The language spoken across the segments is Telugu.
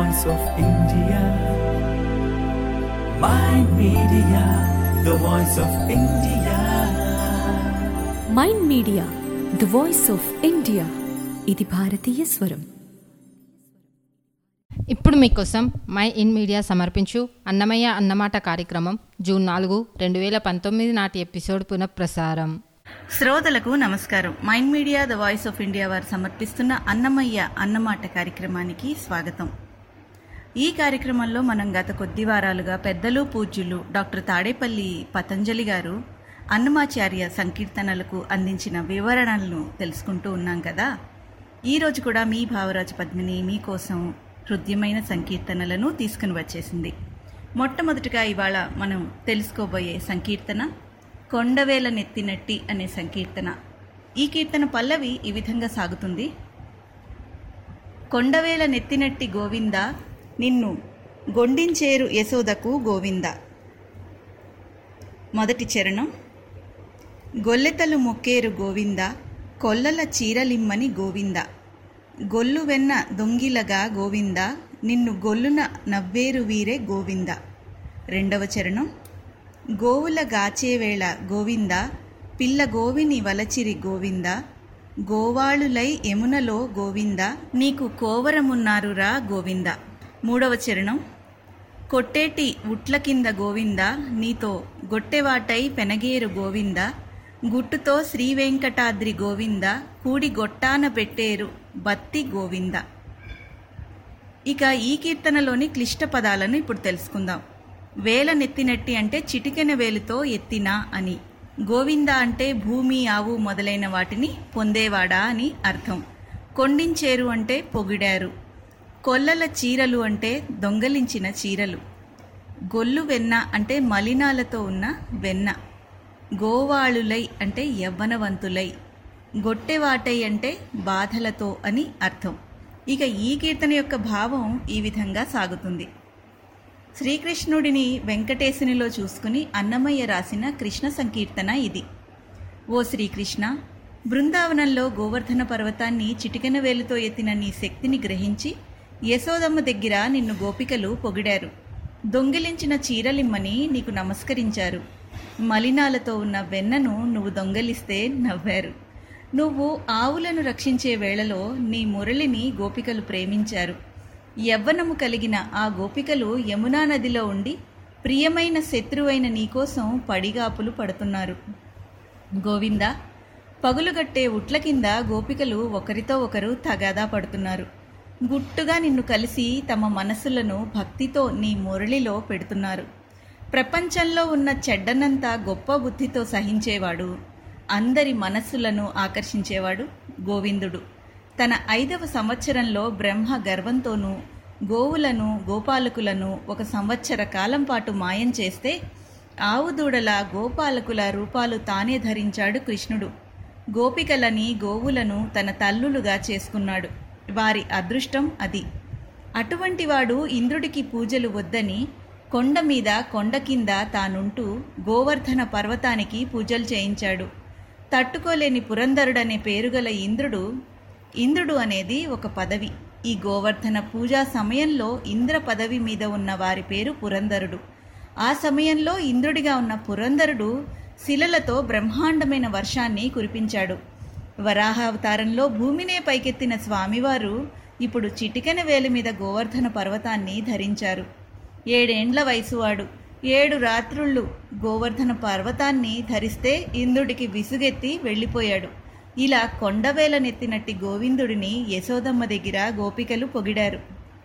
voice of India. My media, the voice of India. Mind media the voice of India ఇది భారతీయ స్వరం ఇప్పుడు మీకోసం మై ఇన్ మీడియా సమర్పించు అన్నమయ్య అన్నమాట కార్యక్రమం జూన్ నాలుగు రెండు వేల పంతొమ్మిది నాటి ఎపిసోడ్ పునఃప్రసారం శ్రోతలకు నమస్కారం mind media the voice of India వారు సమర్పిస్తున్న అన్నమయ్య అన్నమాట కార్యక్రమానికి స్వాగతం ఈ కార్యక్రమంలో మనం గత కొద్ది వారాలుగా పెద్దలు పూజ్యులు డాక్టర్ తాడేపల్లి పతంజలి గారు అన్నమాచార్య సంకీర్తనలకు అందించిన వివరణలను తెలుసుకుంటూ ఉన్నాం కదా ఈరోజు కూడా మీ భావరాజు పద్మిని మీకోసం హృద్యమైన సంకీర్తనలను తీసుకుని వచ్చేసింది మొట్టమొదటిగా ఇవాళ మనం తెలుసుకోబోయే సంకీర్తన కొండవేల నెత్తినట్టి అనే సంకీర్తన ఈ కీర్తన పల్లవి ఈ విధంగా సాగుతుంది కొండవేల నెత్తినట్టి గోవింద నిన్ను గొండించేరు యశోదకు గోవింద మొదటి చరణం గొల్లెతలు మొక్కేరు గోవింద కొల్లల చీరలిమ్మని గోవింద గొల్లు వెన్న దొంగిలగా గోవింద నిన్ను గొల్లున నవ్వేరు వీరే గోవింద రెండవ చరణం గోవుల గాచేవేళ గోవింద పిల్ల గోవిని వలచిరి గోవింద గోవాళులై యమునలో గోవింద నీకు కోవరమున్నారురా గోవింద మూడవ చరణం కొట్టేటి ఉట్ల కింద గోవింద నీతో గొట్టెవాటై పెనగేరు గోవింద గుట్టుతో శ్రీ వెంకటాద్రి గోవింద కూడి గొట్టాన పెట్టేరు బత్తి గోవింద ఇక ఈ కీర్తనలోని క్లిష్ట పదాలను ఇప్పుడు తెలుసుకుందాం వేల నెత్తినట్టి అంటే చిటికెన వేలుతో ఎత్తిన అని గోవింద అంటే భూమి ఆవు మొదలైన వాటిని పొందేవాడా అని అర్థం కొండించేరు అంటే పొగిడారు కొల్లల చీరలు అంటే దొంగలించిన చీరలు గొల్లు వెన్న అంటే మలినాలతో ఉన్న వెన్న గోవాళులై అంటే యవ్వనవంతులై గొట్టెవాటై అంటే బాధలతో అని అర్థం ఇక ఈ కీర్తన యొక్క భావం ఈ విధంగా సాగుతుంది శ్రీకృష్ణుడిని వెంకటేశునిలో చూసుకుని అన్నమయ్య రాసిన కృష్ణ సంకీర్తన ఇది ఓ శ్రీకృష్ణ బృందావనంలో గోవర్ధన పర్వతాన్ని చిటికెన వేలుతో ఎత్తిన నీ శక్తిని గ్రహించి యశోదమ్మ దగ్గర నిన్ను గోపికలు పొగిడారు దొంగిలించిన చీరలిమ్మని నీకు నమస్కరించారు మలినాలతో ఉన్న వెన్నను నువ్వు దొంగలిస్తే నవ్వారు నువ్వు ఆవులను రక్షించే వేళలో నీ మురళిని గోపికలు ప్రేమించారు యవ్వనము కలిగిన ఆ గోపికలు యమునా నదిలో ఉండి ప్రియమైన శత్రువైన నీకోసం పడిగాపులు పడుతున్నారు గోవింద పగులుగట్టే ఉట్ల కింద గోపికలు ఒకరితో ఒకరు తగాదా పడుతున్నారు గుట్టుగా నిన్ను కలిసి తమ మనసులను భక్తితో నీ మురళిలో పెడుతున్నారు ప్రపంచంలో ఉన్న చెడ్డనంతా గొప్ప బుద్ధితో సహించేవాడు అందరి మనస్సులను ఆకర్షించేవాడు గోవిందుడు తన ఐదవ సంవత్సరంలో బ్రహ్మ గర్వంతోనూ గోవులను గోపాలకులను ఒక సంవత్సర కాలం పాటు మాయం చేస్తే ఆవుదూడల గోపాలకుల రూపాలు తానే ధరించాడు కృష్ణుడు గోపికలని గోవులను తన తల్లులుగా చేసుకున్నాడు వారి అదృష్టం అది అటువంటి వాడు ఇంద్రుడికి పూజలు వద్దని కొండ మీద కొండ కింద తానుంటూ గోవర్ధన పర్వతానికి పూజలు చేయించాడు తట్టుకోలేని పురంధరుడనే పేరుగల ఇంద్రుడు ఇంద్రుడు అనేది ఒక పదవి ఈ గోవర్ధన పూజా సమయంలో ఇంద్ర పదవి మీద ఉన్న వారి పేరు పురంధరుడు ఆ సమయంలో ఇంద్రుడిగా ఉన్న పురంధరుడు శిలలతో బ్రహ్మాండమైన వర్షాన్ని కురిపించాడు వరాహావతారంలో భూమినే పైకెత్తిన స్వామివారు ఇప్పుడు చిటికెన వేలు మీద గోవర్ధన పర్వతాన్ని ధరించారు ఏడేండ్ల వయసువాడు ఏడు రాత్రుళ్ళు గోవర్ధన పర్వతాన్ని ధరిస్తే ఇంద్రుడికి విసుగెత్తి వెళ్ళిపోయాడు ఇలా కొండవేల నెత్తినట్టి గోవిందుడిని యశోదమ్మ దగ్గర గోపికలు పొగిడారు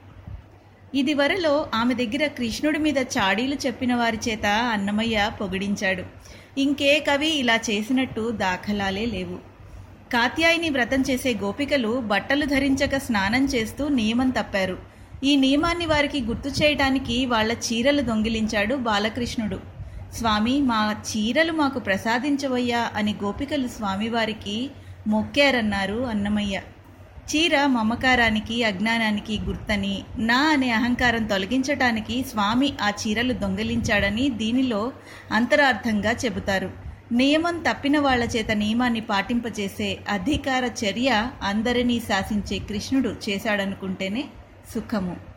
ఇది వరలో ఆమె దగ్గర కృష్ణుడి మీద చాడీలు చెప్పిన వారి చేత అన్నమయ్య పొగిడించాడు ఇంకే కవి ఇలా చేసినట్టు దాఖలాలే లేవు కాత్యాయిని వ్రతం చేసే గోపికలు బట్టలు ధరించక స్నానం చేస్తూ నియమం తప్పారు ఈ నియమాన్ని వారికి గుర్తు చేయడానికి వాళ్ళ చీరలు దొంగిలించాడు బాలకృష్ణుడు స్వామి మా చీరలు మాకు ప్రసాదించవయ్యా అని గోపికలు స్వామివారికి మొక్కారన్నారు అన్నమయ్య చీర మమకారానికి అజ్ఞానానికి గుర్తని నా అనే అహంకారం తొలగించటానికి స్వామి ఆ చీరలు దొంగిలించాడని దీనిలో అంతరార్థంగా చెబుతారు నియమం తప్పిన వాళ్ల చేత నియమాన్ని పాటింపచేసే అధికార చర్య అందరినీ శాసించే కృష్ణుడు చేశాడనుకుంటేనే సుఖము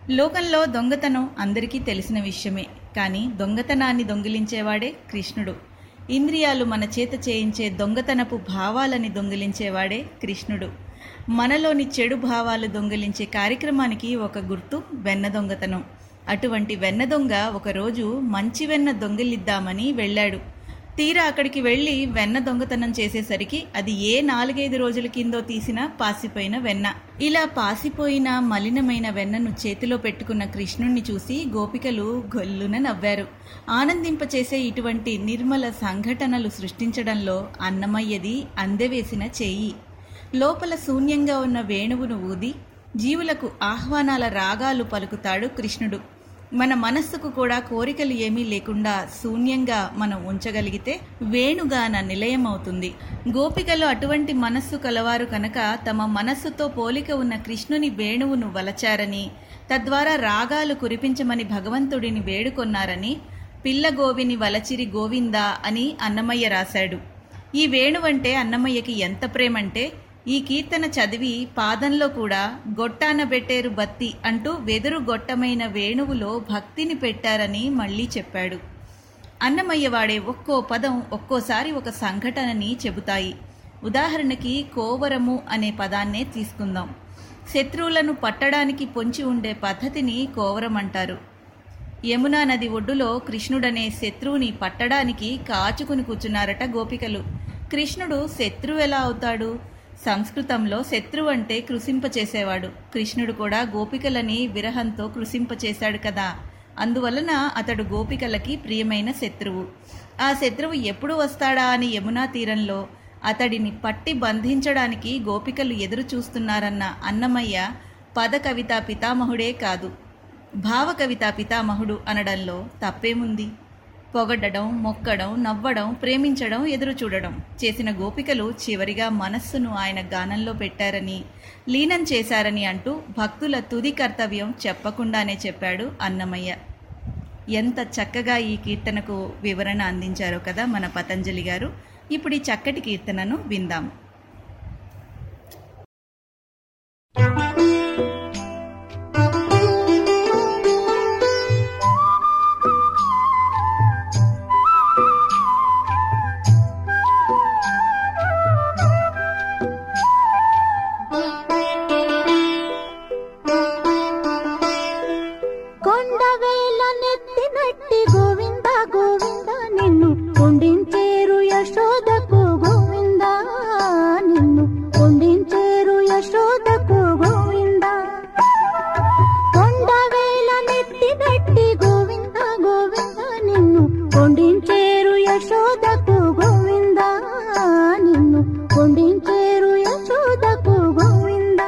లోకంలో దొంగతనం అందరికీ తెలిసిన విషయమే కానీ దొంగతనాన్ని దొంగిలించేవాడే కృష్ణుడు ఇంద్రియాలు మన చేత చేయించే దొంగతనపు భావాలని దొంగిలించేవాడే కృష్ణుడు మనలోని చెడు భావాలు దొంగిలించే కార్యక్రమానికి ఒక గుర్తు వెన్న దొంగతనం అటువంటి వెన్న దొంగ ఒకరోజు మంచి వెన్న దొంగిలిద్దామని వెళ్ళాడు తీరా అక్కడికి వెళ్ళి వెన్న దొంగతనం చేసేసరికి అది ఏ నాలుగైదు రోజుల కిందో తీసిన పాసిపోయిన వెన్న ఇలా పాసిపోయిన మలినమైన వెన్నను చేతిలో పెట్టుకున్న కృష్ణుణ్ణి చూసి గోపికలు గొల్లున నవ్వారు ఆనందింపచేసే ఇటువంటి నిర్మల సంఘటనలు సృష్టించడంలో అన్నమయ్యది అందెవేసిన చెయ్యి లోపల శూన్యంగా ఉన్న వేణువును ఊది జీవులకు ఆహ్వానాల రాగాలు పలుకుతాడు కృష్ణుడు మన మనస్సుకు కూడా కోరికలు ఏమీ లేకుండా శూన్యంగా మనం ఉంచగలిగితే వేణుగాన నిలయం అవుతుంది గోపికలు అటువంటి మనస్సు కలవారు కనుక తమ మనస్సుతో పోలిక ఉన్న కృష్ణుని వేణువును వలచారని తద్వారా రాగాలు కురిపించమని భగవంతుడిని వేడుకొన్నారని పిల్లగోవిని వలచిరి గోవిందా అని అన్నమయ్య రాశాడు ఈ వేణువంటే అన్నమయ్యకి ఎంత ప్రేమంటే ఈ కీర్తన చదివి పాదంలో కూడా గొట్టాన పెట్టేరు బత్తి అంటూ వెదురు గొట్టమైన వేణువులో భక్తిని పెట్టారని మళ్ళీ చెప్పాడు అన్నమయ్య వాడే ఒక్కో పదం ఒక్కోసారి ఒక సంఘటనని చెబుతాయి ఉదాహరణకి కోవరము అనే పదాన్నే తీసుకుందాం శత్రువులను పట్టడానికి పొంచి ఉండే పద్ధతిని కోవరం అంటారు యమునా నది ఒడ్డులో కృష్ణుడనే శత్రువుని పట్టడానికి కాచుకుని కూర్చున్నారట గోపికలు కృష్ణుడు శత్రువు ఎలా అవుతాడు సంస్కృతంలో శత్రువు అంటే కృషింపచేసేవాడు కృష్ణుడు కూడా గోపికలని విరహంతో కృషింపచేశాడు కదా అందువలన అతడు గోపికలకి ప్రియమైన శత్రువు ఆ శత్రువు ఎప్పుడు వస్తాడా అని యమునా తీరంలో అతడిని పట్టి బంధించడానికి గోపికలు ఎదురు చూస్తున్నారన్న అన్నమయ్య పద కవితా పితామహుడే కాదు భావ కవితా పితామహుడు అనడంలో తప్పేముంది పొగడడం మొక్కడం నవ్వడం ప్రేమించడం ఎదురు చూడడం చేసిన గోపికలు చివరిగా మనస్సును ఆయన గానంలో పెట్టారని లీనం చేశారని అంటూ భక్తుల తుది కర్తవ్యం చెప్పకుండానే చెప్పాడు అన్నమయ్య ఎంత చక్కగా ఈ కీర్తనకు వివరణ అందించారో కదా మన పతంజలి గారు ఇప్పుడు ఈ చక్కటి కీర్తనను విందాం కొండవేల నెత్తినట్టి గోవింద గోవింద నిన్ను కొండించేరు యశోదకు గోవింద నిన్ను కొండించేరు యశోదకు గోవింద కొండవేల నెత్తినట్టి గోవింద గోవింద నిన్ను కొండించేరు యశోదకు గోవింద నిన్ను కొండించేరు యశోదకు గోవింద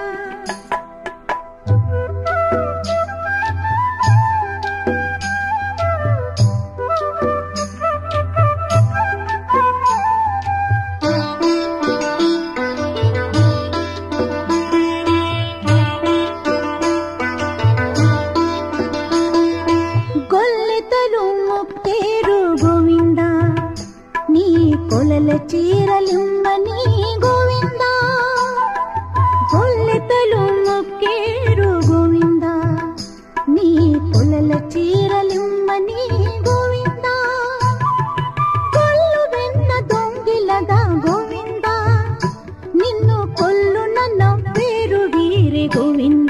గొల్లెతలు మొక్కేరు గోవింద నీ కొలల చీరలిమ్మని గోవింద గొల్లెతలు మొక్కేరు గోవింద నీ కొలల చీరలిమ్మని గోవింద కొల్లు వెన్న దొంగిలద గోవింద నిన్ను కొల్లున నవ్వేరు వీరి గోవింద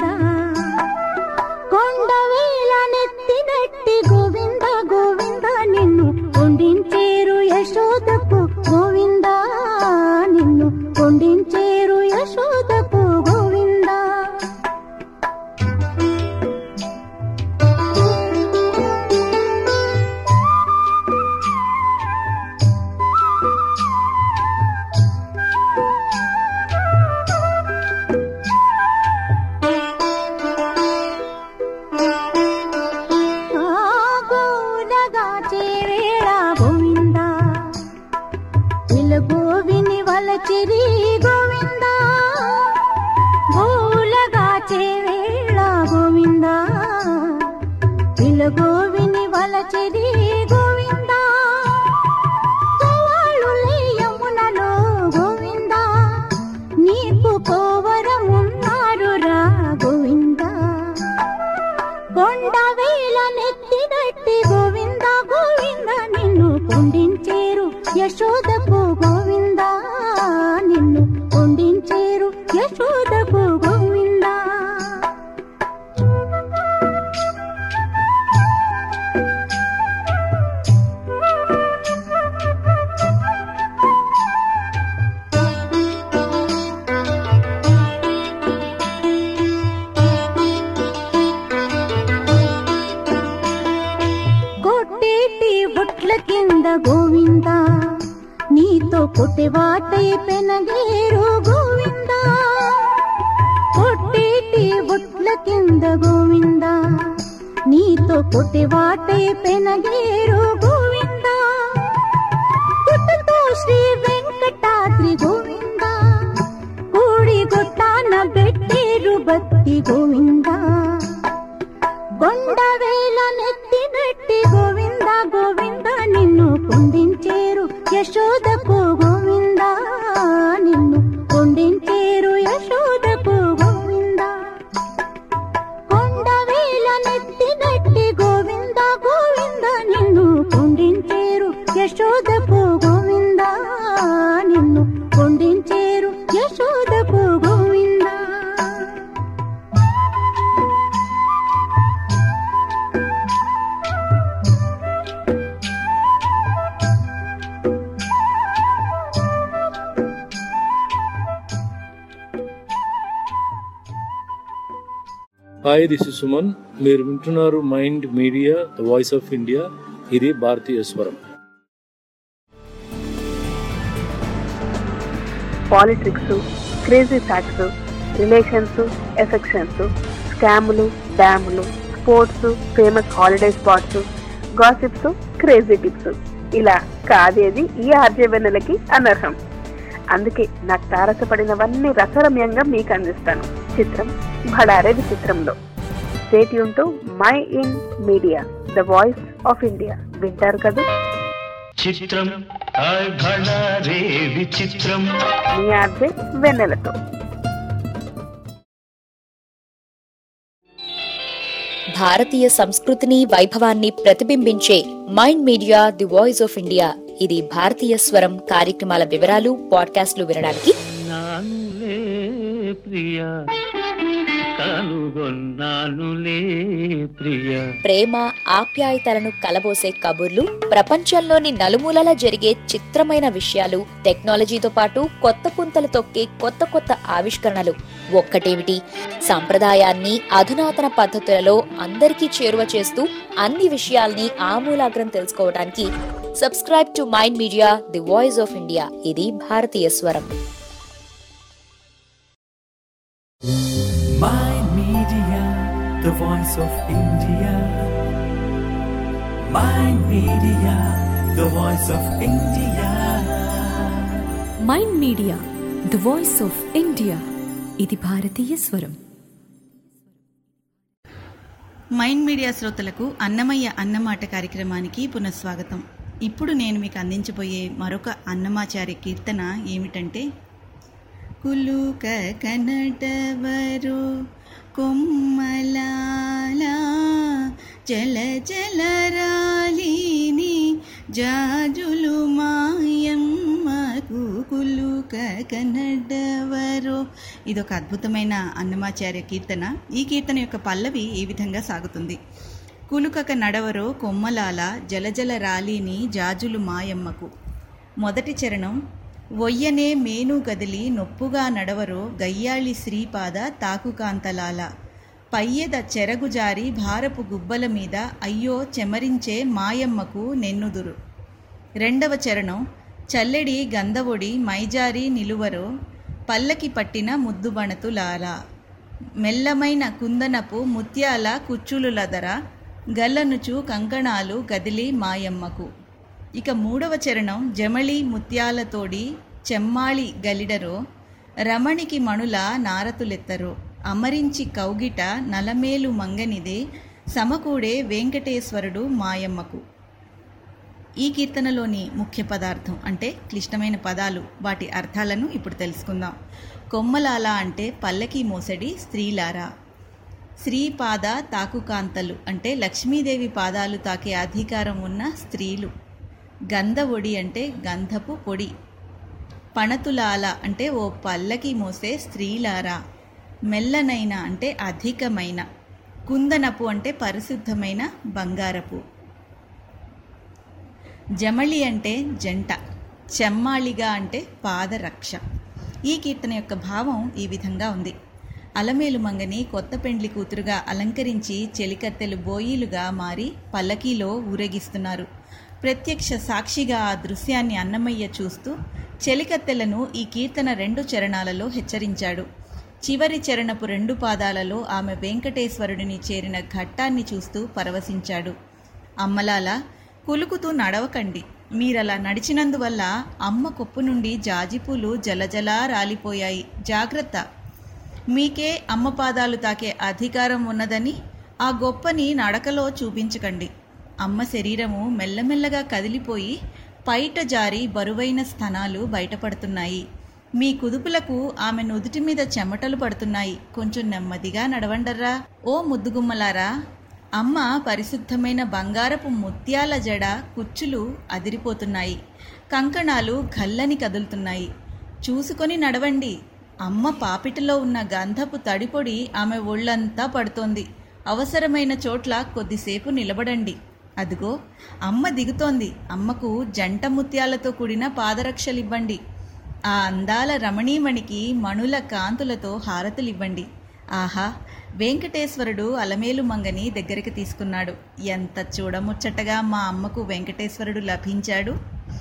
కొండవేల నెత్తినట్టి గోవింద గోవింద నిన్ను కొండించేరు యశోదకు గోవింద నిన్ను కొండించేరు యశోదకు గోవింద గోనగా చేవేళ గోవింద ఇలగోవిని వలచిరి గోవింద గోలగా చేవేళ గోవింద ఇలగోవిని వలచిరి గోవింద కోవాళులే యమునలో గోవింద నీకు కోవరమున్నారు రా గోవింద కొండ వేల నెత్తినట్టి గోవింద గోవింద నిన్ను కొండించేరు యశోదకు గోవింద నిన్ను కొండించేరు యశోదకు గోవింద కొట్టేటి బొట్ల కింద గోవింద నీతో కొట్టెవాటై పెనగేరు గోవింద కొట్టేటి బొట్ల కింద గోవింద నీతో కొట్టెవాటై పెనగేరు గోవింద పుట్టుతో శ్రీ వెంకటాద్రి గోవింద కూడి గొట్టాన పెట్టేరు భక్తి గోవింద కొండవేల నెత్తినట్టి గోవింద గోవింద నిన్ను కుండించేరు యశోదకు గోవింద నిన్ను కుండించేరు యశోదకు గోవింద కొండవేల నెత్తినట్టి గోవింద గోవింద నిన్ను కుండించేరు యశోదకు గోవింద నిన్ను కుండించేరు యశోదకు Govinda hi this is Suman మీరు వింటున్నారు mind media the voice of India ఇది భారతీయ స్వరం politics crazy facts relations affections స్కాములు డ్యాములు sports famous holiday spots gossips crazy tips ఇలా కాదేది ఈ ఆర్జవెన్నెలకి అనర్హం అందుకే నాకు తారసపడినవన్నీ రసరమ్యంగా మీకు అందిస్తాను చిత్రం భడారే విచిత్రంలో state to mind media the voice of India వింటారు కదా చిత్రం హాయ్ భళా రే విచిత్రం మీ ఆర్జే వెన్నెలతో భారతీయ సంస్కృతిని వైభవాన్ని ప్రతిబింబించే mind media the voice of India ఇది భారతీయ స్వరం కార్యక్రమాల వివరాలు పాడ్కాస్ట్లు వినడానికి నానులే ప్రియ కనుగొన్నానులే ప్రియ ప్రేమ ఆప్యాయతలను కలబోసే కబుర్లు ప్రపంచంలోని నలుమూలల జరిగే చిత్రమైన విషయాలు టెక్నాలజీతో పాటు కొత్త పుంతలు తొక్కే కొత్త కొత్త ఆవిష్కరణలు ఒక్కటేమిటి సంప్రదాయాన్ని అధునాతన పద్ధతులలో అందరికీ చేరువ చేస్తూ అన్ని విషయాల్ని ఆమూలాగ్రం తెలుసుకోవడానికి subscribe to mind media the voice of India ఇది భారతీయ స్వరం Mind Media, the voice of India. Mind Media, the voice of India. Mind media the voice of India ఇది భారతీయ స్వరం మైండ్ మీడియా శ్రోతలకు అన్నమయ్య అన్నమాట కార్యక్రమానికి పునఃస్వాగతం ఇప్పుడు నేను మీకు అందించబోయే మరొక అన్నమాచార్య కీర్తన ఏమిటంటే కులుక కనటవరు కొమ్మలాలా జల జల రాలిని జాజులు మాయమ్మకు కులుక కనడవరో ఇదొక అద్భుతమైన అన్నమాచార్య కీర్తన ఈ కీర్తన యొక్క పల్లవి ఈ విధంగా సాగుతుంది కులుకక నడవరో కొమ్మలాల జలజల రాలిని జాజులు మాయమ్మకు మొదటి చరణం ఒయ్యనే మేను గదిలి నొప్పుగా నడవరో గయ్యాళి శ్రీపాద తాకుకాంతలాల పయ్యెద చెరగుజారి భారపు గుబ్బల మీద అయ్యో చెమరించే మాయమ్మకు నెన్నుదురు రెండవ చరణం చల్లెడి గంధవొడి మైజారి నిలువరో పల్లకి పట్టిన ముద్దుబణతులాల మెల్లమైన కుందనపు ముత్యాల కుచ్చులులదర గల్లనుచు కంకణాలు గదిలి మాయమ్మకు ఇక మూడవ చరణం జమళి ముత్యాలతోడి చెమ్మాళి గలిడరో రమణికి మణుల నారతులెత్తరో అమరించి కౌగిట నలమేలు మంగనిదే సమకూడే వెంకటేశ్వరుడు మాయమ్మకు ఈ కీర్తనలోని ముఖ్య పదార్థం అంటే క్లిష్టమైన పదాలు వాటి అర్థాలను ఇప్పుడు తెలుసుకుందాం కొమ్మలాల అంటే పల్లకి మోసడి స్త్రీలారా శ్రీపాద తాకుకాంతలు అంటే లక్ష్మీదేవి పాదాలు తాకే అధికారం ఉన్న స్త్రీలు గంధవొడి అంటే గంధపు పొడి పణతులాల అంటే ఓ పల్లకి మోసే స్త్రీలారా మెల్లనైన అంటే అధికమైన కుందనపు అంటే పరిశుద్ధమైన బంగారపు జమళి అంటే జంట చెమ్మాళిగా అంటే పాదరక్ష ఈ కీర్తన యొక్క భావం ఈ విధంగా ఉంది అలమేలు మంగని కొత్త పెండ్లి కూతురుగా అలంకరించి చెలికత్తెలు బోయిలుగా మారి పల్లకీలో ఊరేగిస్తున్నారు ప్రత్యక్ష సాక్షిగా ఆ దృశ్యాన్ని అన్నమయ్య చూస్తూ చెలికత్తెలను ఈ కీర్తన రెండు చరణాలలో హెచ్చరించాడు చివరి చరణపు రెండు పాదాలలో ఆమె వెంకటేశ్వరుడిని చేరిన ఘట్టాన్ని చూస్తూ పరవశించాడు అమ్మలాల కులుకుతూ నడవకండి మీరలా నడిచినందువల్ల అమ్మ కొప్పు నుండి జాజిపూలు జలజలా రాలిపోయాయి జాగ్రత్త మీకే అమ్మ పాదాలు తాకే అధికారం ఉన్నదని ఆ గొప్పని నడకలో చూపించకండి అమ్మ శరీరము మెల్లమెల్లగా కదిలిపోయి పైట జారి బరువైన స్థనాలు బయటపడుతున్నాయి మీ కుదుపులకు ఆమె నుదుటి మీద చెమటలు పడుతున్నాయి కొంచెం నెమ్మదిగా నడవండర్రా ఓ ముద్దుగుమ్మలారా అమ్మ పరిశుద్ధమైన బంగారపు ముత్యాల జడ కుచ్చులు అదిరిపోతున్నాయి కంకణాలు గల్లని కదులుతున్నాయి చూసుకొని నడవండి అమ్మ పాపిటలో ఉన్న గంధపు తడిపొడి ఆమె ఒళ్ళంతా పడుతోంది అవసరమైన చోట్ల కొద్దిసేపు నిలబడండి అదిగో అమ్మ దిగుతోంది అమ్మకు జంట ముత్యాలతో కూడిన పాదరక్షలివ్వండి ఆ అందాల రమణీమణికి మణుల కాంతులతో హారతులివ్వండి ఆహా వెంకటేశ్వరుడు అలమేలు మంగని దగ్గరికి తీసుకున్నాడు ఎంత చూడముచ్చటగా మా అమ్మకు వెంకటేశ్వరుడు లభించాడు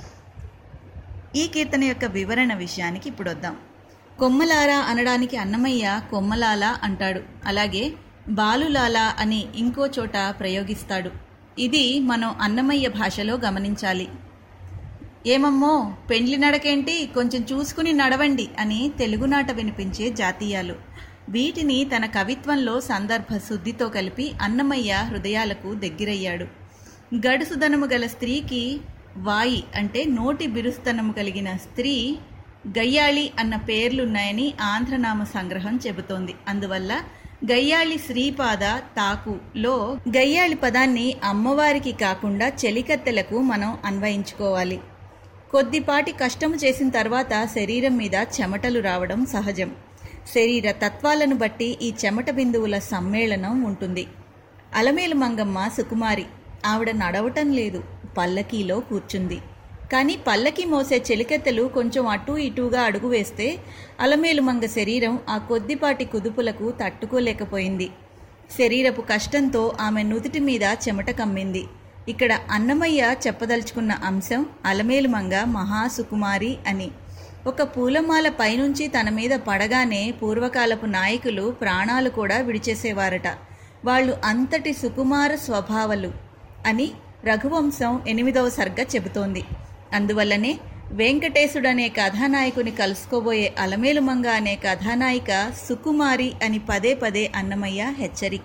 ఈ కీర్తన యొక్క వివరణ విషయానికి ఇప్పుడు వద్దాం కొమ్మలారా అనడానికి అన్నమయ్య కొమ్మలాల అంటాడు అలాగే బాలులాల అని ఇంకో చోట ప్రయోగిస్తాడు ఇది మనం అన్నమయ్య భాషలో గమనించాలి ఏమమ్మో పెండ్లి నడకేంటి కొంచెం చూసుకుని నడవండి అని తెలుగునాట వినిపించే జాతీయాలు వీటిని తన కవిత్వంలో సందర్భ శుద్ధితో కలిపి అన్నమయ్య హృదయాలకు దగ్గరయ్యాడు గడుసుదనము గల స్త్రీకి వాయి అంటే నోటి బిరుస్తనము కలిగిన స్త్రీ గయ్యాళి అన్న పేర్లున్నాయని ఆంధ్రనామ సంగ్రహం చెబుతోంది అందువల్ల గయ్యాళి శ్రీపాద తాకులో గయ్యాళి పదాన్ని అమ్మవారికి కాకుండా చెలికత్తెలకు మనం అన్వయించుకోవాలి కొద్దిపాటి కష్టము చేసిన తర్వాత శరీరం మీద చెమటలు రావడం సహజం శరీర తత్వాలను బట్టి ఈ చెమట బిందువుల సమ్మేళనం ఉంటుంది అలమేలు మంగమ్మ సుకుమారి ఆవిడ నడవటం లేదు పల్లకీలో కూర్చుంది కానీ పల్లకి మోసే చెలికెత్తెలు కొంచెం అటూ ఇటూగా అడుగు వేస్తే అలమేలు మంగ శరీరం ఆ కొద్దిపాటి కుదుపులకు తట్టుకోలేకపోయింది శరీరపు కష్టంతో ఆమె నుదుటి మీద చెమట కమ్మింది ఇక్కడ అన్నమయ్య చెప్పదలుచుకున్న అంశం అలమేలు మంగ మహాసుకుమారి అని ఒక పూలమాల పైనుంచి తన మీద పడగానే పూర్వకాలపు నాయకులు ప్రాణాలు కూడా విడిచేసేవారట వాళ్ళు అంతటి సుకుమార స్వభావలు అని రఘువంశం ఎనిమిదవ సర్గ చెబుతోంది అందువల్లనే వెంకటేశుడనే కథానాయకుని కలుసుకోబోయే అలమేలుమంగ అనే కథానాయిక సుకుమారి అని పదే పదే అన్నమయ్య హెచ్చరిక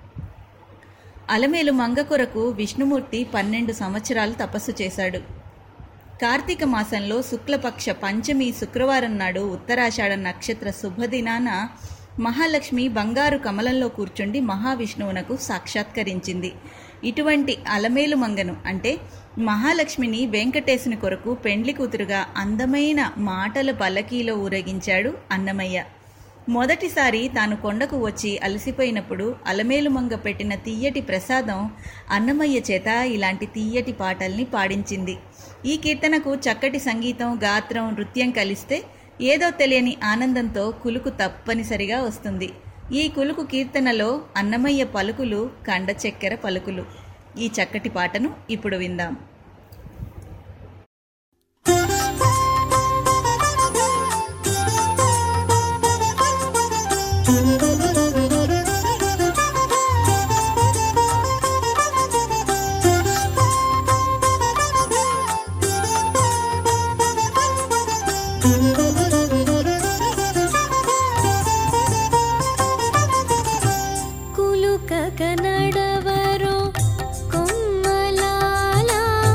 అలమేలు మంగ కొరకు విష్ణుమూర్తి పన్నెండు సంవత్సరాలు తపస్సు చేశాడు కార్తీక మాసంలో శుక్లపక్ష పంచమి శుక్రవారం నాడు ఉత్తరాషాఢ నక్షత్ర శుభదినాన మహాలక్ష్మి బంగారు కమలంలో కూర్చుండి మహావిష్ణువునకు సాక్షాత్కరించింది ఇటువంటి అలమేలు మంగను అంటే మహాలక్ష్మిని వెంకటేశుని కొరకు పెండ్లి కూతురుగా అందమైన మాటల పల్లకీలో ఊరేగించాడు అన్నమయ్య మొదటిసారి తాను కొండకు వచ్చి అలసిపోయినప్పుడు అలమేలుమంగ పెట్టిన తీయటి ప్రసాదం అన్నమయ్య చేత ఇలాంటి తీయటి పాటల్ని పాడించింది ఈ కీర్తనకు చక్కటి సంగీతం గాత్రం నృత్యం కలిస్తే ఏదో తెలియని ఆనందంతో కులుకు తప్పనిసరిగా వస్తుంది ఈ కులుకు కీర్తనలో అన్నమయ్య పలుకులు కండ చక్కెర పలుకులు ఈ చక్కటి పాటను ఇప్పుడు విందాం ಕುಲುಕ ಕನ್ನಡವರು ಕೊಮ್ಮಲಾಲ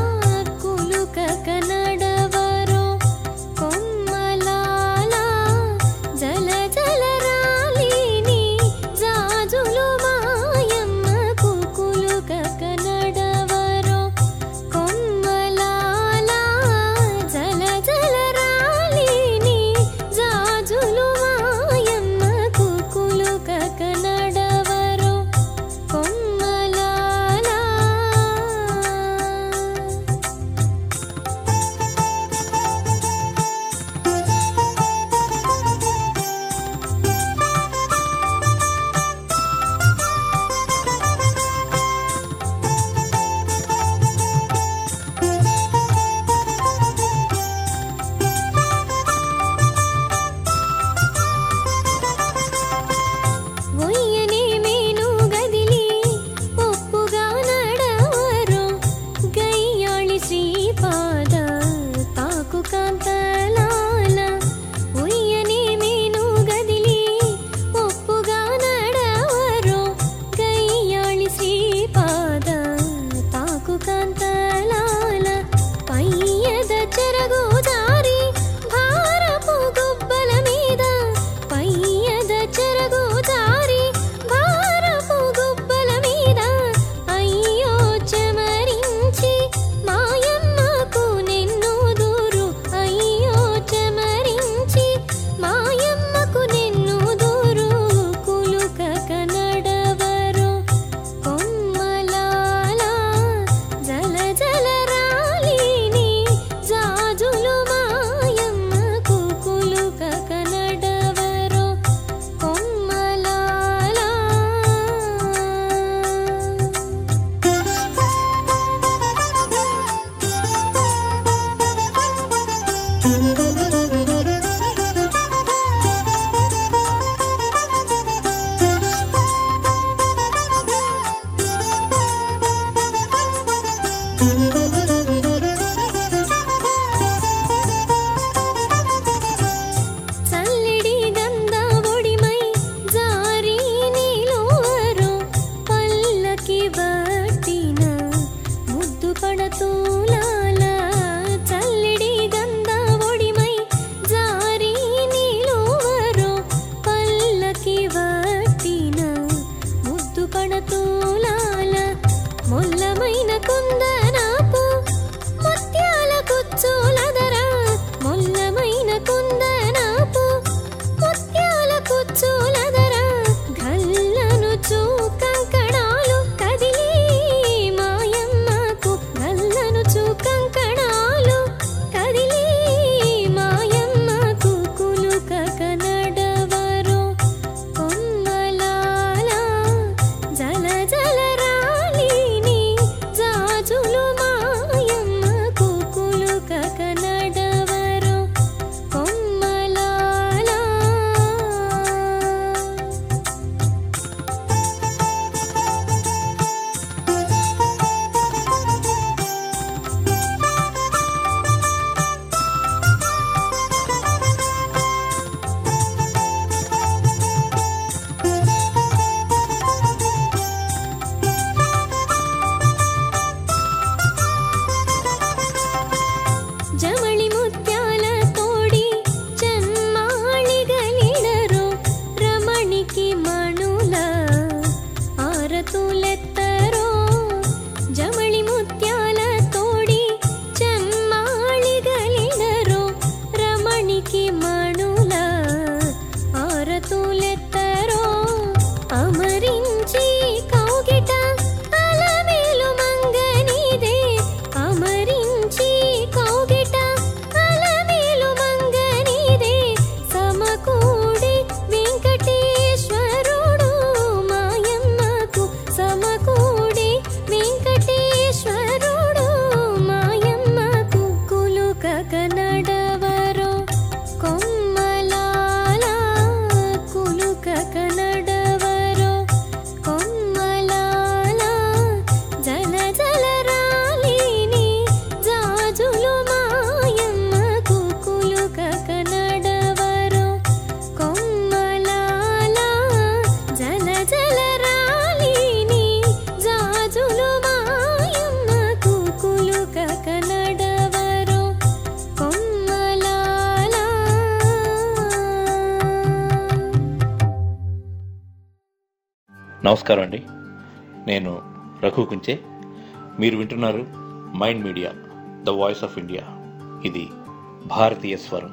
నమస్కారం అండి నేను రఘు కుంచే మీరు వింటున్నారు mind media the voice of India ఇది భారతీయ స్వరం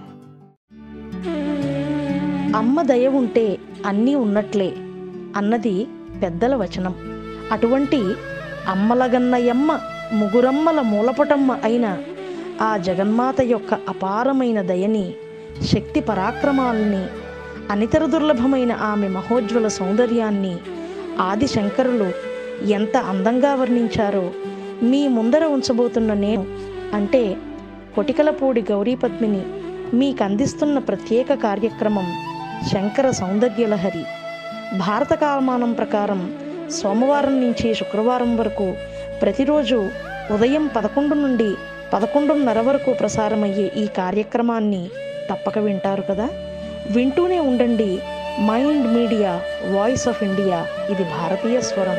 అమ్మ దయ ఉంటే అన్నీ ఉన్నట్లే అన్నది పెద్దల వచనం అటువంటి అమ్మలగన్నయమ్మ ముగురమ్మల మూలపటమ్మ అయిన ఆ జగన్మాత యొక్క అపారమైన దయని శక్తి పరాక్రమాల్ని అనితర దుర్లభమైన ఆమె మహోజ్వల సౌందర్యాన్ని ఆది శంకరులు ఎంత అందంగా వర్ణించారో మీ ముందర ఉంచబోతున్న నేను అంటే కొటికలపూడి గౌరీపద్మిని మీకు అందిస్తున్న ప్రత్యేక కార్యక్రమం శంకర సౌందర్యలహరి భారత కాలమానం ప్రకారం సోమవారం నుంచి శుక్రవారం వరకు ప్రతిరోజు ఉదయం పదకొండు నుండి పదకొండున్నర వరకు ప్రసారమయ్యే ఈ కార్యక్రమాన్ని తప్పక వింటారు కదా వింటూనే ఉండండి mind media voice of India ఇది భారతీయ స్వరం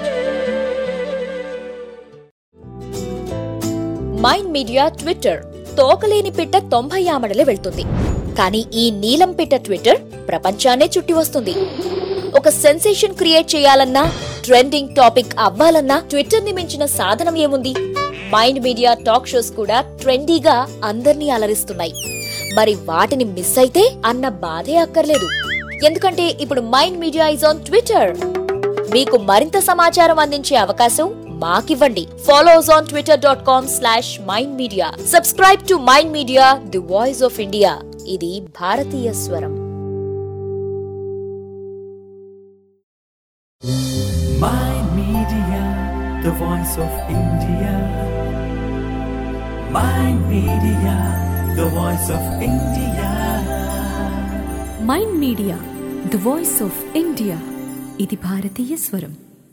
మైండ్ మీడియా ట్విట్టర్ తోకలేని పిట్ట తొంభై ఆమడలే వెళ్తుంది కానీ ఈ నీలం పిట్ట ట్విట్టర్ ప్రపంచాన్నే చుట్టి వస్తుంది ఒక సెన్సేషన్ క్రియేట్ చేయాలన్నా ట్రెండింగ్ టాపిక్ అవ్వాలన్నా ట్విట్టర్ ని మించిన సాధనం ఏముంది మైండ్ మీడియా టాక్ షోస్ కూడా ట్రెండీగా అందర్నీ అలరిస్తున్నాయి మరి వాటిని మిస్ అయితే అన్న బాధే అక్కర్లేదు ఎందుకంటే ఇప్పుడు mind media is on Twitter మీకు మరింత సమాచారం అందించే అవకాశం మాకివ్వండి follow us on Twitter dot com slash mind media subscribe to mind media the voice of India ఇది భారతీయ స్వరం Mind Media, the voice of India. Mind Media, the voice of India. Mind media the voice of India ఇది భారతీయ స్వరం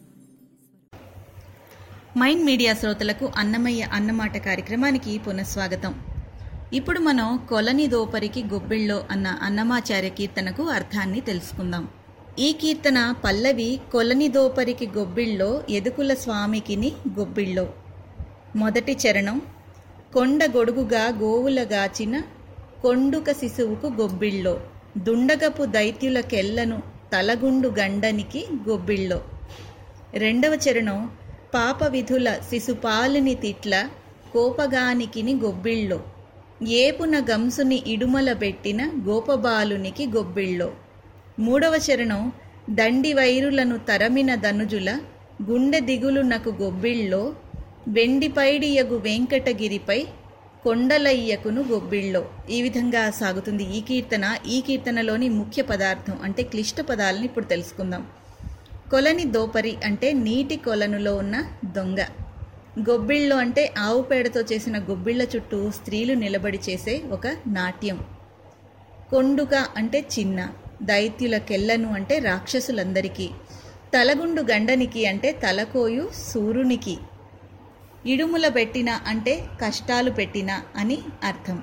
మైండ్ మీడియా శ్రోతలకు అన్నమయ్య అన్నమాట కార్యక్రమానికి పునఃస్వాగతం ఇప్పుడు మనం కొలని దోపరికి గొబ్బిళ్ళో అన్న అన్నమాచార్య కీర్తనకు అర్థాన్ని తెలుసుకుందాం ఈ కీర్తన పల్లవి కొలని దోపరికి గొబ్బిళ్ళో ఎదుకుల స్వామికిని గొబ్బిళ్ళో మొదటి చరణం కొండ గొడుగుగా గోవులగాచిన కొండుక శిశువుకు గొబ్బిళ్ళో దుండగపు దైత్యులకెల్లను తలగుండు గండనికి గొబ్బిళ్ళో రెండవ చరణం పాప విధుల శిశుపాలుని తిట్ల కోపగానికిని గొబ్బిళ్ళో ఏపున గంసుని ఇడుమల పెట్టిన గోపబాలునికి గొబ్బిళ్ళో మూడవ చరణం దండి వైరులను తరమిన దనుజుల గుండె దిగులునకు గొబ్బిళ్ళో వెండిపైడియగు వెంకటగిరిపై కొండలయ్యకును గొబ్బిళ్ళో ఈ విధంగా సాగుతుంది ఈ కీర్తన ఈ కీర్తనలోని ముఖ్య పదార్థం అంటే క్లిష్ట పదాలను ఇప్పుడు తెలుసుకుందాం కొలని దోపరి అంటే నీటి కొలనులో ఉన్న దొంగ గొబ్బిళ్ళు అంటే ఆవు పేడతో చేసిన గొబ్బిళ్ళ చుట్టూ స్త్రీలు నిలబడి చేసే ఒక నాట్యం కొండుక అంటే చిన్న దైత్యుల కెల్లను అంటే రాక్షసులందరికీ తలగుండు గండనికి అంటే తలకోయు సూర్యునికి ఇడుముల పెట్టిన అంటే కష్టాలు పెట్టిన అని అర్థం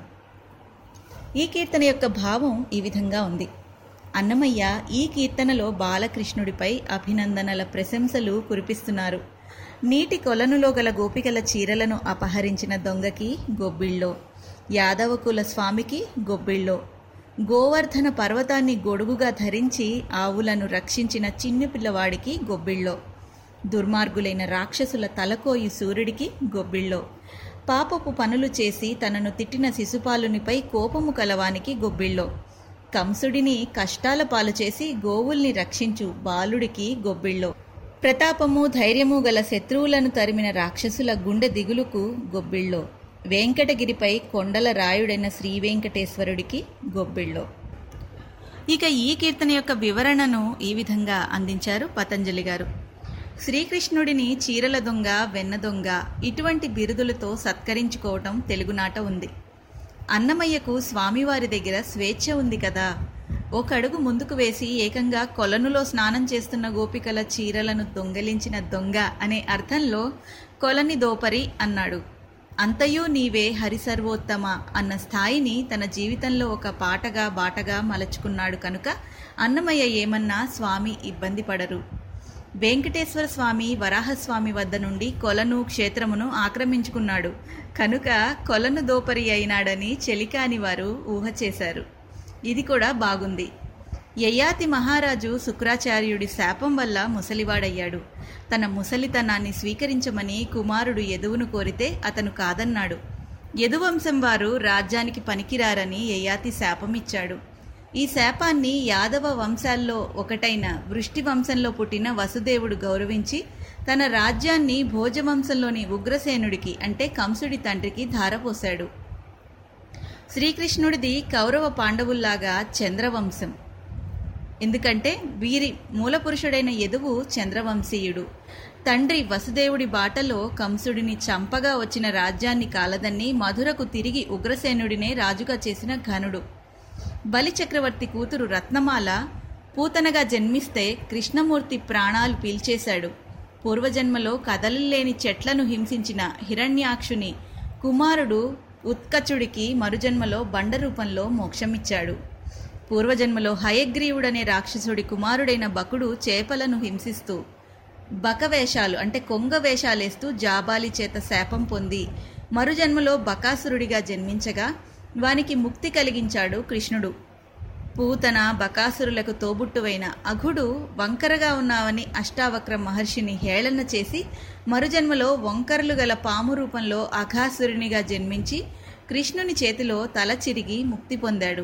ఈ కీర్తన యొక్క భావం ఈ విధంగా ఉంది అన్నమయ్య ఈ కీర్తనలో బాలకృష్ణుడిపై అభినందనల ప్రశంసలు కురిపిస్తున్నారు నీటి కొలనులో గల గోపికల చీరలను అపహరించిన దొంగకి గొబ్బిళ్ళో యాదవకుల స్వామికి గొబ్బిళ్ళో గోవర్ధన పర్వతాన్ని గొడుగుగా ధరించి ఆవులను రక్షించిన చిన్న పిల్లవాడికి గొబ్బిళ్ళో దుర్మార్గులైన రాక్షసుల తలకోయి సూర్యుడికి గొబ్బిళ్ళో పాపపు పనులు చేసి తనను తిట్టిన శిశుపాలునిపై కోపము కలవానికి గొబ్బిళ్ళో కంసుడిని కష్టాల పాలు చేసి గోవుల్ని రక్షించు బాలుడికి గొబ్బిళ్ళో ప్రతాపము ధైర్యము గల శత్రువులను తరిమిన రాక్షసుల గుండె దిగులుకు గొబ్బిళ్ళో వెంకటగిరిపై కొండల రాయుడైన శ్రీ వెంకటేశ్వరుడికి గొబ్బిళ్ళో ఇక ఈ కీర్తన యొక్క వివరణను ఈ విధంగా అందించారు పతంజలి గారు శ్రీకృష్ణుడిని చీరల దొంగ వెన్న దొంగ ఇటువంటి బిరుదులతో సత్కరించుకోవటం తెలుగునాట ఉంది అన్నమయ్యకు స్వామివారి దగ్గర స్వేచ్ఛ ఉంది కదా ఒక అడుగు ముందుకు వేసి ఏకంగా కొలనులో స్నానం చేస్తున్న గోపికల చీరలను దొంగలించిన దొంగ అనే అర్థంలో కొలని దోపరి అన్నాడు అంతయు నీవే హరిసర్వోత్తమ అన్న స్థాయిని తన జీవితంలో ఒక పాటగా బాటగా మలచుకున్నాడు కనుక అన్నమయ్య ఏమన్నా స్వామి ఇబ్బంది పడరు వెంకటేశ్వర స్వామి వరాహస్వామి వద్ద నుండి కొలను క్షేత్రమును ఆక్రమించుకున్నాడు కనుక కొలను దోపరి అయినాడని చెలికాని వారు ఊహ చేశారు ఇది కూడా బాగుంది యయాతి మహారాజు శుక్రాచార్యుడి శాపం వల్ల ముసలివాడయ్యాడు తన ముసలితనాన్ని స్వీకరించమని కుమారుడు యదువును కోరితే అతను కాదన్నాడు యదువంశం వారు రాజ్యానికి పనికిరారని యయాతి శాపమిచ్చాడు ఈ శాపాన్ని యాదవ వంశాల్లో ఒకటైన వృష్టి వంశంలో పుట్టిన వసుదేవుడు గౌరవించి తన రాజ్యాన్ని భోజవంశంలోని ఉగ్రసేనుడికి అంటే కంసుడి తండ్రికి ధారపోశాడు శ్రీకృష్ణుడిది కౌరవ పాండవుల్లాగా చంద్రవంశం ఎందుకంటే వీరి మూలపురుషుడైన యదువు చంద్రవంశీయుడు తండ్రి వసుదేవుడి బాటలో కంసుడిని చంపగా వచ్చిన రాజ్యాన్ని కాలదన్ని మధురకు తిరిగి ఉగ్రసేనుడినే రాజుగా చేసిన ఘనుడు బలిచక్రవర్తి కూతురు రత్నమాల పూతనగా జన్మిస్తే కృష్ణమూర్తి ప్రాణాలు పీల్చేశాడు పూర్వజన్మలో కదలలేని చెట్లను హింసించిన హిరణ్యాక్షుని కుమారుడు ఉత్కచుడికి మరుజన్మలో బండ రూపంలో మోక్షమిచ్చాడు పూర్వజన్మలో హయగ్రీవుడనే రాక్షసుడి కుమారుడైన బకుడు చేపలను హింసిస్తూ బకవేషాలు అంటే కొంగ వేషాలేస్తూ జాబాలి చేత శాపం పొంది మరుజన్మలో బకాసురుడిగా జన్మించగా వానికి ముక్తి కలిగించాడు కృష్ణుడు పూతన బకాసురులకు తోబుట్టువైన అఘుడు వంకరగా ఉన్నావని అష్టావక్ర మహర్షిని హేళన చేసి మరుజన్మలో వంకరలు గల పాము రూపంలో అఘాసురునిగా జన్మించి కృష్ణుని చేతిలో తల చిరిగి ముక్తి పొందాడు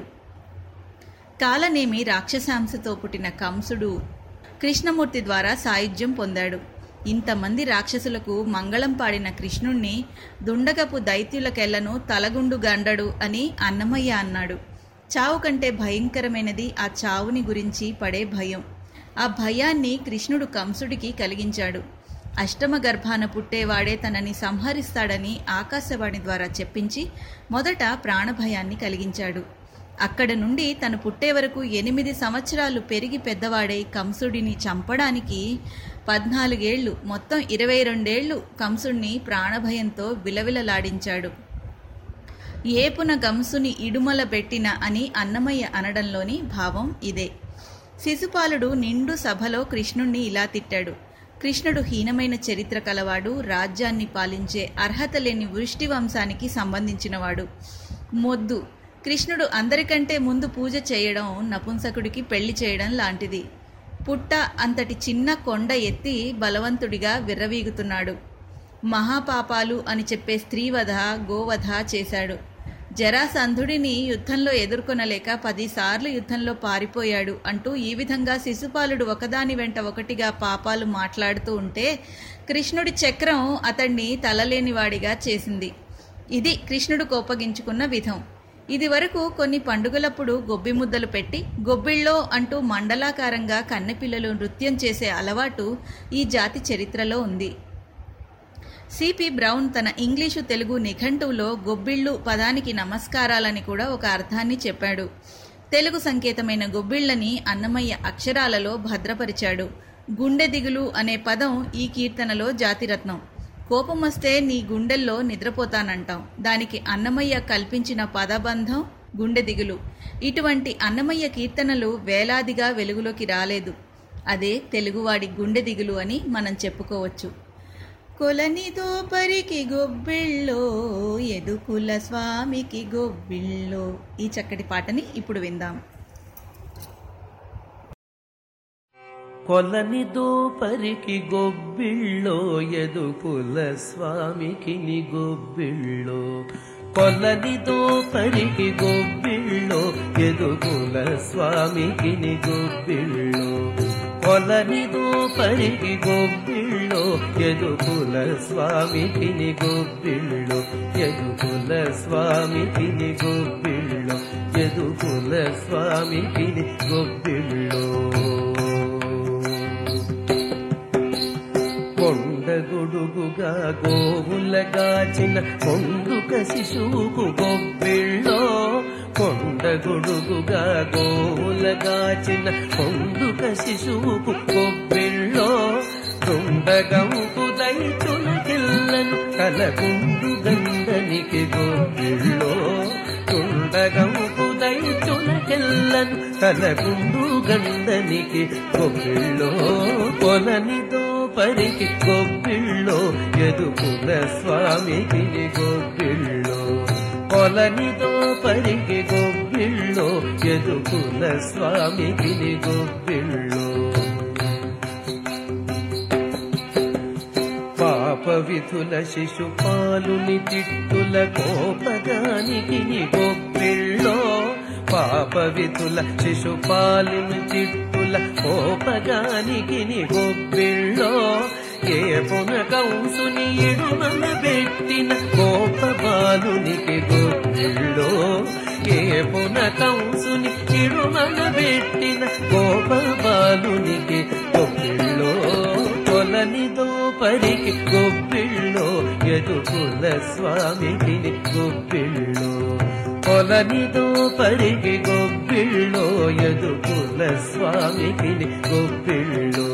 కాలనేమి రాక్షసాంశతో పుట్టిన కంసుడు కృష్ణమూర్తి ద్వారా సాయుధ్యం పొందాడు ఇంతమంది రాక్షసులకు మంగళం పాడిన కృష్ణుణ్ణి దుండగపు దైత్యులకెళ్లను తలగుండు గండడు అని అన్నమయ్య అన్నాడు చావు కంటే భయంకరమైనది ఆ చావుని గురించి పడే భయం ఆ భయాన్ని కృష్ణుడు కంసుడికి కలిగించాడు అష్టమ గర్భాన పుట్టేవాడే తనని సంహరిస్తాడని ఆకాశవాణి ద్వారా చెప్పించి మొదట ప్రాణభయాన్ని కలిగించాడు అక్కడ నుండి తను పుట్టే వరకు ఎనిమిది సంవత్సరాలు పెరిగి పెద్దవాడై కంసుడిని చంపడానికి పద్నాలుగేళ్లు మొత్తం ఇరవై రెండేళ్లు కంసుడిని ప్రాణభయంతో విలవిలలాడించాడు ఏపున గంసుని ఇడుమల పెట్టిన అని అన్నమయ్య అనడంలోని భావం ఇదే శిశుపాలుడు నిండు సభలో కృష్ణుణ్ణి ఇలా తిట్టాడు కృష్ణుడు హీనమైన చరిత్ర కలవాడు రాజ్యాన్ని పాలించే అర్హత లేని వృష్టి వంశానికి సంబంధించినవాడు మొద్దు కృష్ణుడు అందరికంటే ముందు పూజ చేయడం నపుంసకుడికి పెళ్లి చేయడం లాంటిది పుట్ట అంతటి చిన్న కొండ ఎత్తి బలవంతుడిగా విర్రవీగుతున్నాడు మహాపాపాలు అని చెప్పే స్త్రీవధ గోవధ చేశాడు జరాసంధుడిని యుద్ధంలో ఎదుర్కొనలేక పదిసార్లు యుద్ధంలో పారిపోయాడు అంటూ ఈ విధంగా శిశుపాలుడు ఒకదాని వెంట ఒకటిగా పాపాలు మాట్లాడుతూ ఉంటే కృష్ణుడి చక్రం అతన్ని తలలేనివాడిగా చేసింది ఇది కృష్ణుడు కోపగించుకున్న విధం ఇది వరకు కొన్ని పండుగలప్పుడు గొబ్బి ముద్దలు పెట్టి గొబ్బిళ్ళో అంటూ మండలాకారంగా కన్నెపిల్లలు నృత్యం చేసే అలవాటు ఈ జాతి చరిత్రలో ఉంది సిపి బ్రౌన్ తన ఇంగ్లీషు తెలుగు నిఘంటువులో గొబ్బిళ్ళు పదానికి నమస్కారాలని కూడా ఒక అర్థాన్ని చెప్పాడు తెలుగు సంకేతమైన గొబ్బిళ్ళని అన్నమయ్య అక్షరాలలో భద్రపరిచాడు గుండె దిగులు అనే పదం ఈ కీర్తనలో జాతిరత్నం కోపం వస్తే నీ గుండెల్లో నిద్రపోతానంటాం దానికి అన్నమయ్య కల్పించిన పదబంధం గుండె దిగులు ఇటువంటి అన్నమయ్య కీర్తనలు వేలాదిగా వెలుగులోకి రాలేదు అదే తెలుగువాడి గుండె దిగులు అని మనం చెప్పుకోవచ్చు కొలనితో పరికి గొబ్బిళ్ళో ఎదుకుల స్వామికి గొబ్బిళ్ళో ఈ చక్కటి పాటని ఇప్పుడు విందాం కొలని దోపరికి గొబ్బిళ్ళో ఎదుకుల స్వామికి ని గొబ్బిళ్ళో కొలని దోపరికి గొబ్బిళ్ళో ఎదుకుల స్వామికి ని గొబ్బిళ్ళో కొలని దోపరికి గొబ్బిళ్ళో ఎదుకుల స్వామికి ని గొబ్బిళ్ళో ఎదుకుల స్వామికి ని గొబ్బిళ్ళో ఎదుకుల స్వామికి ని గొబ్బిళ్ళో కొండగొడుగుగా గోవులగాచిన కొండుక శిశువుకు గొబ్బిళ్ళో కొండగొడుగుగా గోవులగాచిన కొండుక శిశువుకు గొబ్బిళ్ళో తుండగంపు దైతుల కిల్లను కలకుండు గంధనికి గొబ్బిళ్ళో తుండగంపు దైతుల కిల్లను కలకుండు గంధనికి గొబ్బిళ్ళో కొలనితో పరికి గొబ్బిళ్ళో ఎదుకుల స్వామికి గొబ్బిళ్ళో కొలనితో పరికి గొబ్బిళ్ళో ఎదుకుల స్వామికి గొప్పిళ్ళో పాప విధుల శిశుపాలుని తిట్టుల కోపగానికి గొప్పిళ్ళో పాప విధుల శిశుపాలుని తిట్టుల కోపగానికి గొప్పిళ్ళో ఏ పున కంసుని ఇడుమన పెట్టిన కోప బాలునికి గొప్పిళ్ళో ఏ పున కంసుని ఇడుమన పెట్టిన కోప బాలునికి గొప్పిళ్ళో కొలనిదో పరికి గొప్పిళ్ళో ఎదుకుల స్వామికి గొప్పిళ్ళో కొలనిదో పరికి గొప్పిళ్ళో ఎదుకుల స్వామికి గొప్పిళ్ళో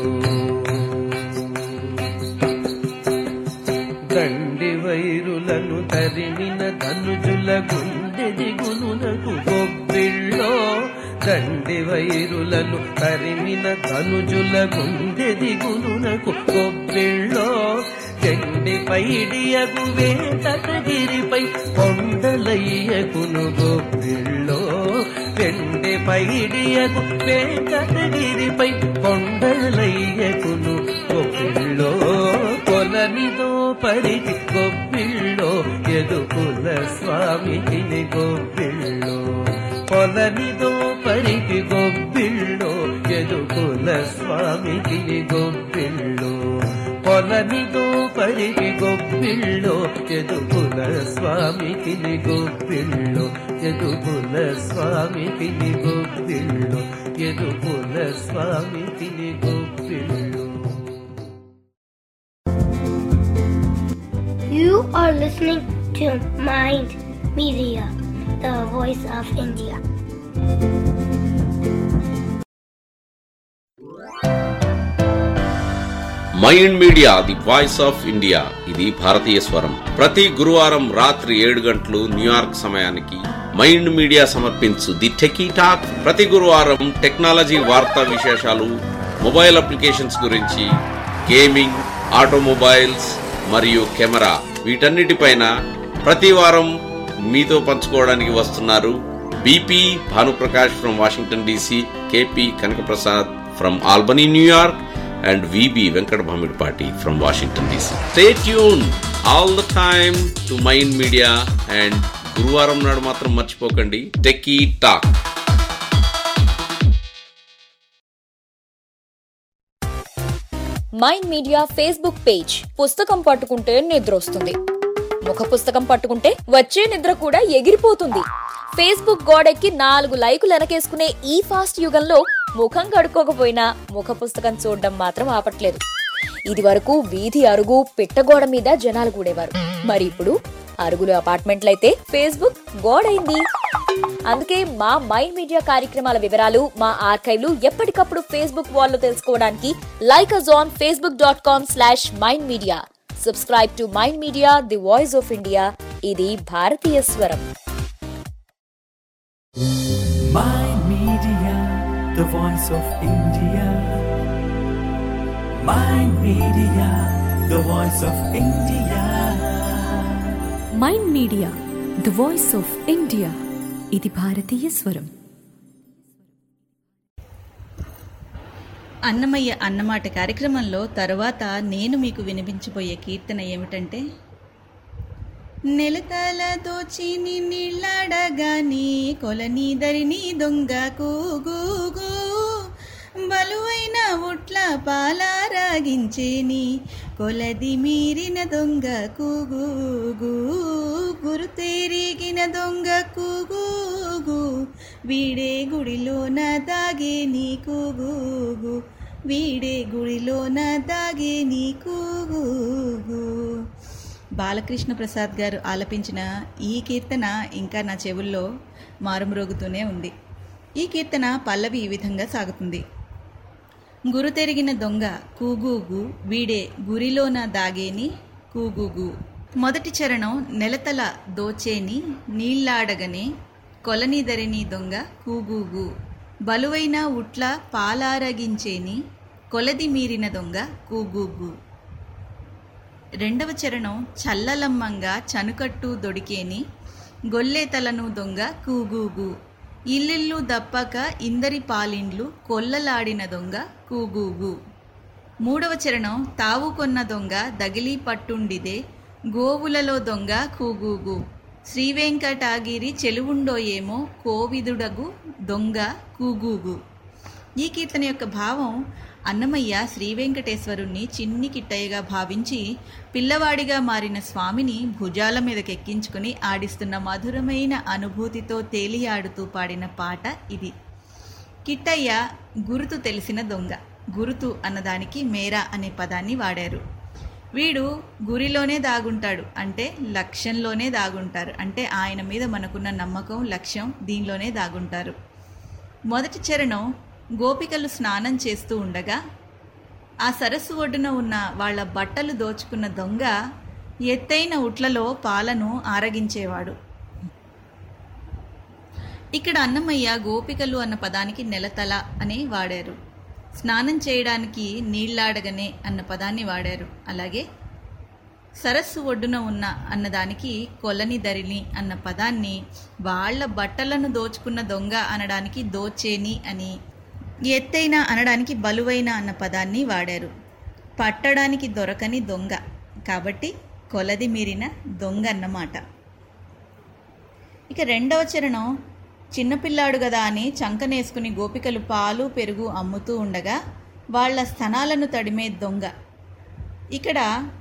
దండి వైరులను తరిమిన ధనుజుల గుండె దిగునునకు గొప్పిళ్ళో దండి వైరులను తరిమిన ధనుజుల గుండె దిగునునకు గొప్పిళ్ళో చెండి పైడియగు వేటగిరిపై కొండలయ్యకును గొప్పిళ్ళో వెండి పైడియగు వేటగిరిపై కొండలయ్యకును గొప్పిళ్ళో కొలనిదో పరికి గొప్పిళ్ళో ఎదుకుల స్వామికి గొప్పిళ్ళో కొలనిదో పరికి గొప్పిళ్ళో ఎదుకుల స్వామికి గొప్పిళ్ళో కొలనిదో పరికి గొప్పిళ్ళో ఎదుకుల స్వామికి గొప్పిళ్ళో ఎదుకుల స్వామికి గొప్పిళ్ళో ఎదుకుల స్వామికి గొప్పిళ్ళో You are listening to Mind Media, the voice of India. Mind media the voice of India ఇది భారతీయ స్వరం ప్రతి గురువారం రాత్రి ఏడు గంటలు న్యూయార్క్ సమయానికి మైండ్ మీడియా సమర్పించు ది టెకీ టాక్ ప్రతి గురువారం టెక్నాలజీ వార్తా విశేషాలు మొబైల్ అప్లికేషన్స్ గురించి గేమింగ్ ఆటోమొబైల్స్ మరియు కెమెరా వీటన్నిటిపైన ప్రతి వారం మీతో పంచుకోవడానికి వస్తున్నారు B P Bhanuprakash from Washington D C K P Kanakaprasad from Albany New York and VB Venkat Bhamidpati from Washington DC. Stay tuned all the time to Mind Media and గురువారం నాడు మాత్రం మర్చిపోకండి techie talk mind media Facebook page పుస్తకం పట్టుకుంటే నిద్ర వస్తుంది ముఖ పుస్తకం పట్టుకుంటే వచ్చే నిద్ర కూడా ఎగిరిపోతుంది ఫేస్బుక్ గోడెక్కి నాలుగు లైకులు వెనకేసుకునే ఈ ఫాస్ట్ యుగంలో ముఖం కడుక్కోకపోయినా ముఖ పుస్తకం చూడడం మాత్రం ఆపట్లేదు ఇది వరకు వీధి అరుగు పిట్టగోడ మీద జనాలు కూడేవారు మరి ఇప్పుడు అరుగులు అపార్ట్మెంట్లయితే ఫేస్బుక్ గోడైంది అందుకే మా మైండ్ మీడియా కార్యక్రమాల వివరాలు మా ఆర్కైవ్లు ఎప్పటికప్పుడు ఫేస్బుక్ వాల్లో తెలుసుకోవడానికి like us on Facebook dot com slash mind media subscribe to mind media the voice of India ఇది భారతీయ స్వరం Mind Media, the voice of India. Mind Media, the voice of India. Mind media the voice of India ఇది భారతీయ స్వరం అన్నమయ్య అన్నమాట కార్యక్రమంలో తరువాత నేను మీకు వినిపించబోయే కీర్తన ఏమిటంటే నెలతల దోచిని నీళ్ళడగాని కొలనీదరిని దొంగ కూగూగు బలువైన ఉట్ల పాలారాగించేని కొలది మీరిన దొంగ కూగూగు గురు తెరిగిన దొంగ కూగూగు వీడే గుడిలోన దాగే నీ కూగూగు వీడే గుడిలోన దాగే నీ కూగూగు బాలకృష్ణ ప్రసాద్ గారు ఆలపించిన ఈ కీర్తన ఇంకా నా చెవుల్లో మారుమ్రోగుతూనే ఉంది ఈ కీర్తన పల్లవి ఈ విధంగా సాగుతుంది గురు తెరిగిన దొంగ కూగూగు వీడే గురిలోన దాగేని కూగూగు మొదటి చరణం నెలతల దోచేని నీళ్లాడగనే కొలనిదరిని దొంగ కూగూగు బలువైన ఉట్ల పాలారగించేని కొలది మీరిన దొంగ కూగూగు రెండవ చరణం చల్లలమ్మంగా చనుకట్టు దొడికేని గొల్లెతలను దొంగ కూగూగు ఇల్లిల్లు దప్పక ఇందరి పాలిండ్లు కొల్లలాడిన దొంగ కూగూగు మూడవ చరణం తావు కొన్న దొంగ దగిలి పట్టుండిదే గోవులలో దొంగ కూగూగు శ్రీవెంకటాగిరి చెలువుండోయేమో కోవిదుడగు దొంగ కూగూగు ఈ కీర్తన యొక్క భావం అన్నమయ్య శ్రీ వెంకటేశ్వరుణ్ణి చిన్ని కిట్టయ్యగా భావించి పిల్లవాడిగా మారిన స్వామిని భుజాల మీదకెక్కించుకుని ఆడిస్తున్న మధురమైన అనుభూతితో తేలియాడుతూ పాడిన పాట ఇది కిట్టయ్య గురుతు తెలిసిన దొంగ గురుతు అన్నదానికి మేరా అనే పదాన్ని వాడారు వీడు గురిలోనే దాగుంటాడు అంటే లక్ష్యంలోనే దాగుంటారు అంటే ఆయన మీద మనకున్న నమ్మకం లక్ష్యం దీనిలోనే దాగుంటారు మొదటి చరణం గోపికలు స్నానం చేస్తూ ఉండగా ఆ సరస్సు ఒడ్డున ఉన్న వాళ్ళ బట్టలు దోచుకున్న దొంగ ఎత్తైన ఉట్లలో పాలను ఆరగించేవాడు ఇక్కడ అన్నమయ్య గోపికలు అన్న పదానికి నెలతల అని వాడారు స్నానం చేయడానికి నీళ్లాడగనే అన్న పదాన్ని వాడారు అలాగే సరస్సు ఒడ్డున ఉన్న అన్నదానికి కొలని దరిని అన్న పదాన్ని వాళ్ళ బట్టలను దోచుకున్న దొంగ అనడానికి దోచేని అని ఎత్తైన అనడానికి బలువైన అన్న పదాన్ని వాడారు పట్టడానికి దొరకని దొంగ కాబట్టి కొలది మీరిన దొంగ అన్నమాట ఇక రెండవ చరణం చిన్నపిల్లాడు కదా అని చంకనేసుకుని గోపికలు పాలు పెరుగు అమ్ముతూ ఉండగా వాళ్ళ స్థనాలను తడిమే దొంగ ఇక్కడ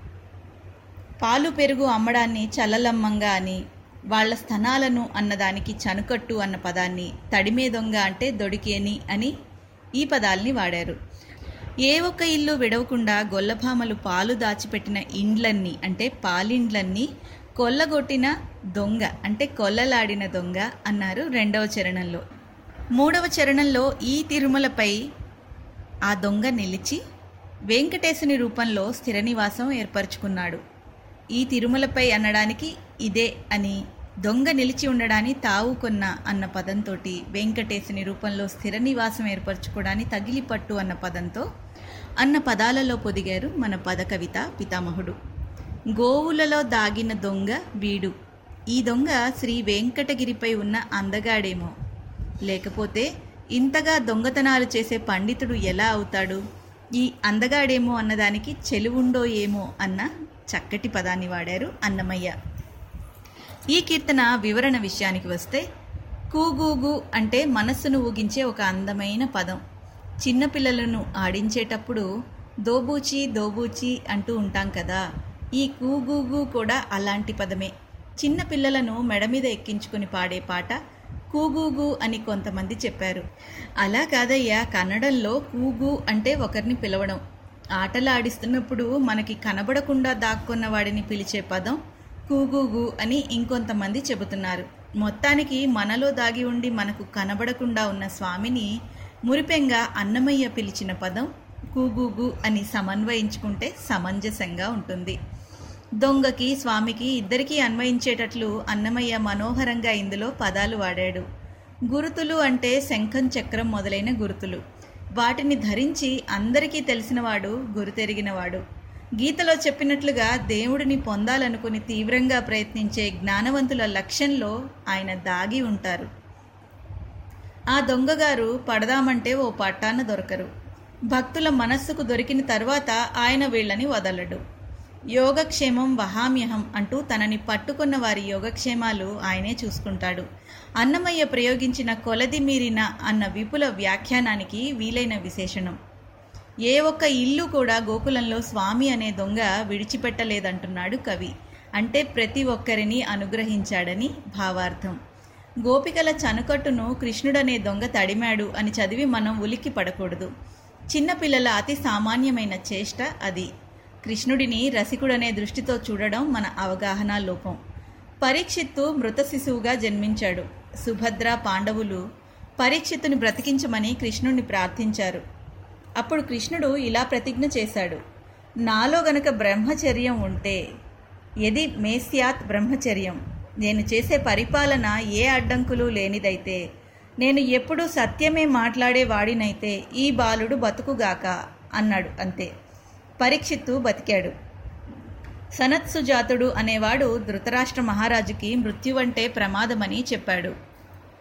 పాలు పెరుగు అమ్మడాన్ని చల్లలమ్మంగా అని వాళ్ళ స్థనాలను అన్నదానికి చనుకట్టు అన్న పదాన్ని తడిమే దొంగ అంటే దొడికేని అని ఈ పదాల్ని వాడారు ఏ ఒక్క ఇల్లు విడవకుండా గొల్లభామలు పాలు దాచిపెట్టిన ఇండ్లన్నీ అంటే పాలిండ్లన్నీ కొల్లగొట్టిన దొంగ అంటే కొల్లలాడిన దొంగ అన్నారు రెండవ చరణంలో మూడవ చరణంలో ఈ తిరుమలపై ఆ దొంగ నిలిచి వెంకటేశుని రూపంలో స్థిర నివాసం ఏర్పరచుకున్నాడు ఈ తిరుమలపై అనడానికి ఇదే అని దొంగ నిలిచి ఉండడాన్ని తావు కొన్న అన్న పదంతో వెంకటేశుని రూపంలో స్థిర నివాసం ఏర్పరచుకోవడాన్ని తగిలిపట్టు అన్న పదంతో అన్న పదాలలో పొదిగారు మన పద కవిత పితామహుడు గోవులలో దాగిన దొంగ వీడు ఈ దొంగ శ్రీ వెంకటగిరిపై ఉన్న అందగాడేమో లేకపోతే ఇంతగా దొంగతనాలు చేసే పండితుడు ఎలా అవుతాడు ఈ అందగాడేమో అన్నదానికి చెలువుండో ఏమో అన్న చక్కటి పదాన్ని వాడారు అన్నమయ్య ఈ కీర్తన వివరణ విషయానికి వస్తే కూగూగు అంటే మనస్సును ఊగించే ఒక అందమైన పదం చిన్నపిల్లలను ఆడించేటప్పుడు దోబూచి దోబూచి అంటూ ఉంటాం కదా ఈ కూగూగు కూడా అలాంటి పదమే చిన్న పిల్లలను మెడ మీద ఎక్కించుకుని పాడే పాట కూగూగు అని కొంతమంది చెప్పారు అలా కాదయ్యా కన్నడంలో కూగు అంటే ఒకరిని పిలవడం ఆటలు ఆడిస్తున్నప్పుడు మనకి కనబడకుండా దాక్కున్న వాడిని పిలిచే పదం కూగూగు అని ఇంకొంతమంది చెబుతున్నారు మొత్తానికి మనలో దాగి ఉండి మనకు కనబడకుండా ఉన్న స్వామిని మురిపెంగా అన్నమయ్య పిలిచిన పదం కూగూగు అని సమన్వయించుకుంటే సమంజసంగా ఉంటుంది దొంగకి స్వామికి ఇద్దరికీ అన్వయించేటట్లు అన్నమయ్య మనోహరంగా ఇందులో పదాలు వాడాడు గురుతులు అంటే శంఖం చక్రం మొదలైన గురుతులు వాటిని ధరించి అందరికీ తెలిసినవాడు గురుతెరిగినవాడు గీతలో చెప్పినట్లుగా దేవుడిని పొందాలనుకుని తీవ్రంగా ప్రయత్నించే జ్ఞానవంతుల లక్ష్యంలో ఆయన దాగి ఉంటారు ఆ దొంగగారు పడదామంటే ఓ పట్టాన దొరకరు భక్తుల మనస్సుకు దొరికిన తర్వాత ఆయన వీళ్ళని వదలడు యోగక్షేమం వహామ్యహం అంటూ తనని పట్టుకున్న వారి యోగక్షేమాలు ఆయనే చూసుకుంటాడు అన్నమయ్య ప్రయోగించిన కొలది మీరిన అన్న విపుల వ్యాఖ్యానానికి వీలైన విశేషణం ఏ ఒక్క ఇల్లు కూడా గోకులంలో స్వామి అనే దొంగ విడిచిపెట్టలేదంటున్నాడు కవి అంటే ప్రతి ఒక్కరిని అనుగ్రహించాడని భావార్థం గోపికల చనుకట్టును కృష్ణుడనే దొంగ తడిమాడు అని చదివి మనం ఉలిక్కి పడకూడదు చిన్నపిల్లల అతి సామాన్యమైన చేష్ట అది కృష్ణుడిని రసికుడనే దృష్టితో చూడడం మన అవగాహన లోపం పరీక్షిత్తు మృత శిశువుగా జన్మించాడు సుభద్ర పాండవులు పరీక్షిత్తుని బ్రతికించమని కృష్ణుడిని ప్రార్థించారు అప్పుడు కృష్ణుడు ఇలా ప్రతిజ్ఞ చేశాడు నాలో గనక బ్రహ్మచర్యం ఉంటే ఎది మేస్యాత్ బ్రహ్మచర్యం నేను చేసే పరిపాలన ఏ అడ్డంకులు లేనిదైతే నేను ఎప్పుడూ సత్యమే మాట్లాడే వాడినైతే ఈ బాలుడు బతుకుగాక అన్నాడు అంతే పరీక్షిత్తు బతికాడు సనత్సుజాతుడు అనేవాడు ధృతరాష్ట్ర మహారాజుకి మృత్యువంటే ప్రమాదమని చెప్పాడు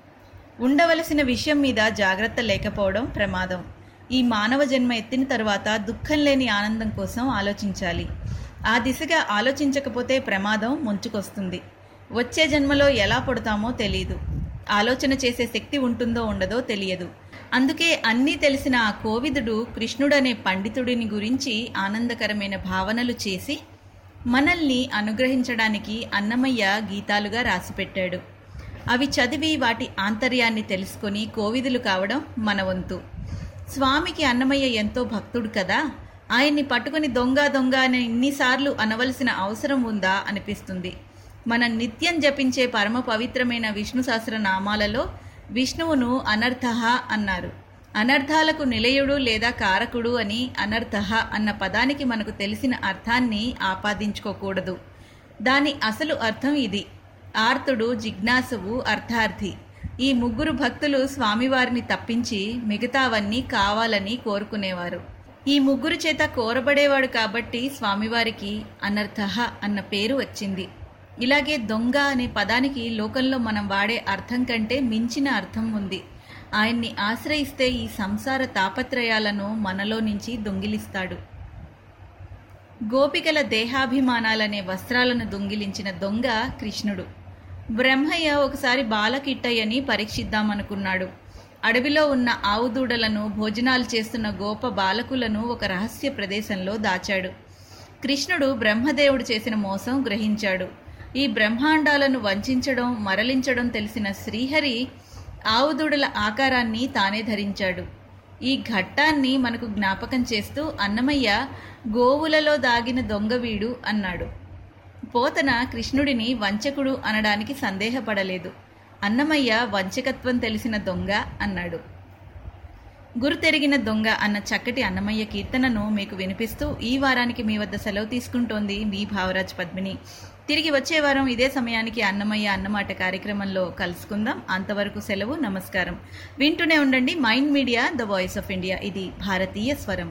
ఉండవలసిన విషయం మీద జాగ్రత్త లేకపోవడం ప్రమాదం ఈ మానవ జన్మ ఎత్తిన తర్వాత దుఃఖం లేని ఆనందం కోసం ఆలోచించాలి ఆ దిశగా ఆలోచించకపోతే ప్రమాదం ముంచుకొస్తుంది వచ్చే జన్మలో ఎలా పుడతామో తెలియదు ఆలోచన చేసే శక్తి ఉంటుందో ఉండదో తెలియదు అందుకే అన్నీ తెలిసిన ఆ కోవిదుడు కృష్ణుడనే పండితుడిని గురించి ఆనందకరమైన భావనలు చేసి మనల్ని అనుగ్రహించడానికి అన్నమయ్య గీతాలుగా రాసిపెట్టాడు అవి చదివి వాటి ఆంతర్యాన్ని తెలుసుకొని కోవిదులు కావడం మన వంతు స్వామికి అన్నమయ్య ఎంతో భక్తుడు కదా ఆయన్ని పట్టుకుని దొంగ దొంగ అని ఇన్నిసార్లు అనవలసిన అవసరం ఉందా అనిపిస్తుంది మనం నిత్యం జపించే పరమ పవిత్రమైన విష్ణు సహస్రనామాలలో విష్ణువును అనర్థ అన్నారు అనర్థాలకు నిలయుడు లేదా కారకుడు అని అనర్థ అన్న పదానికి మనకు తెలిసిన అర్థాన్ని ఆపాదించుకోకూడదు దాని అసలు అర్థం ఇది ఆర్తుడు జిజ్ఞాసువు అర్థార్థి ఈ ముగ్గురు భక్తులు స్వామివారిని తప్పించి మిగతావన్నీ కావాలని కోరుకునేవారు ఈ ముగ్గురు చేత కోరబడేవాడు కాబట్టి స్వామివారికి అనర్థ అన్న పేరు వచ్చింది ఇలాగే దొంగ అనే పదానికి లోకంలో మనం వాడే అర్థం కంటే మించిన అర్థం ఉంది ఆయన్ని ఆశ్రయిస్తే ఈ సంసార తాపత్రయాలను మనలో నుంచి దొంగిలిస్తాడు గోపికల దేహాభిమానాలనే వస్త్రాలను దొంగిలించిన దొంగ కృష్ణుడు బ్రహ్మయ్య ఒకసారి బాలకిట్టయ్యని పరీక్షిద్దామనుకున్నాడు అడవిలో ఉన్న ఆవు దూడలను భోజనాలు చేస్తున్న గోప బాలకులను ఒక రహస్య ప్రదేశంలో దాచాడు కృష్ణుడు బ్రహ్మదేవుడు చేసిన మోసం గ్రహించాడు ఈ బ్రహ్మాండాలను వంచడం మరలించడం తెలిసిన శ్రీహరి ఆవుదూడల ఆకారాన్ని తానే ధరించాడు ఈ ఘట్టాన్ని మనకు జ్ఞాపకం చేస్తూ అన్నమయ్య గోవులలో దాగిన దొంగవీడు అన్నాడు పోతన కృష్ణుడిని వంచకుడు అనడానికి సందేహపడలేదు అన్నమయ్య వంచకత్వం తెలిసిన దొంగ అన్నాడు గురు తెరిగిన దొంగ అన్న చక్కటి అన్నమయ్య కీర్తనను మీకు వినిపిస్తూ ఈ వారానికి మీ వద్ద సెలవు తీసుకుంటోంది మీ భావరాజ్ పద్మిని తిరిగి వచ్చే వారం ఇదే సమయానికి అన్నమయ్య అన్నమాట కార్యక్రమంలో కలుసుకుందాం అంతవరకు సెలవు నమస్కారం వింటూనే ఉండండి mind media the voice of India ఇది భారతీయ స్వరం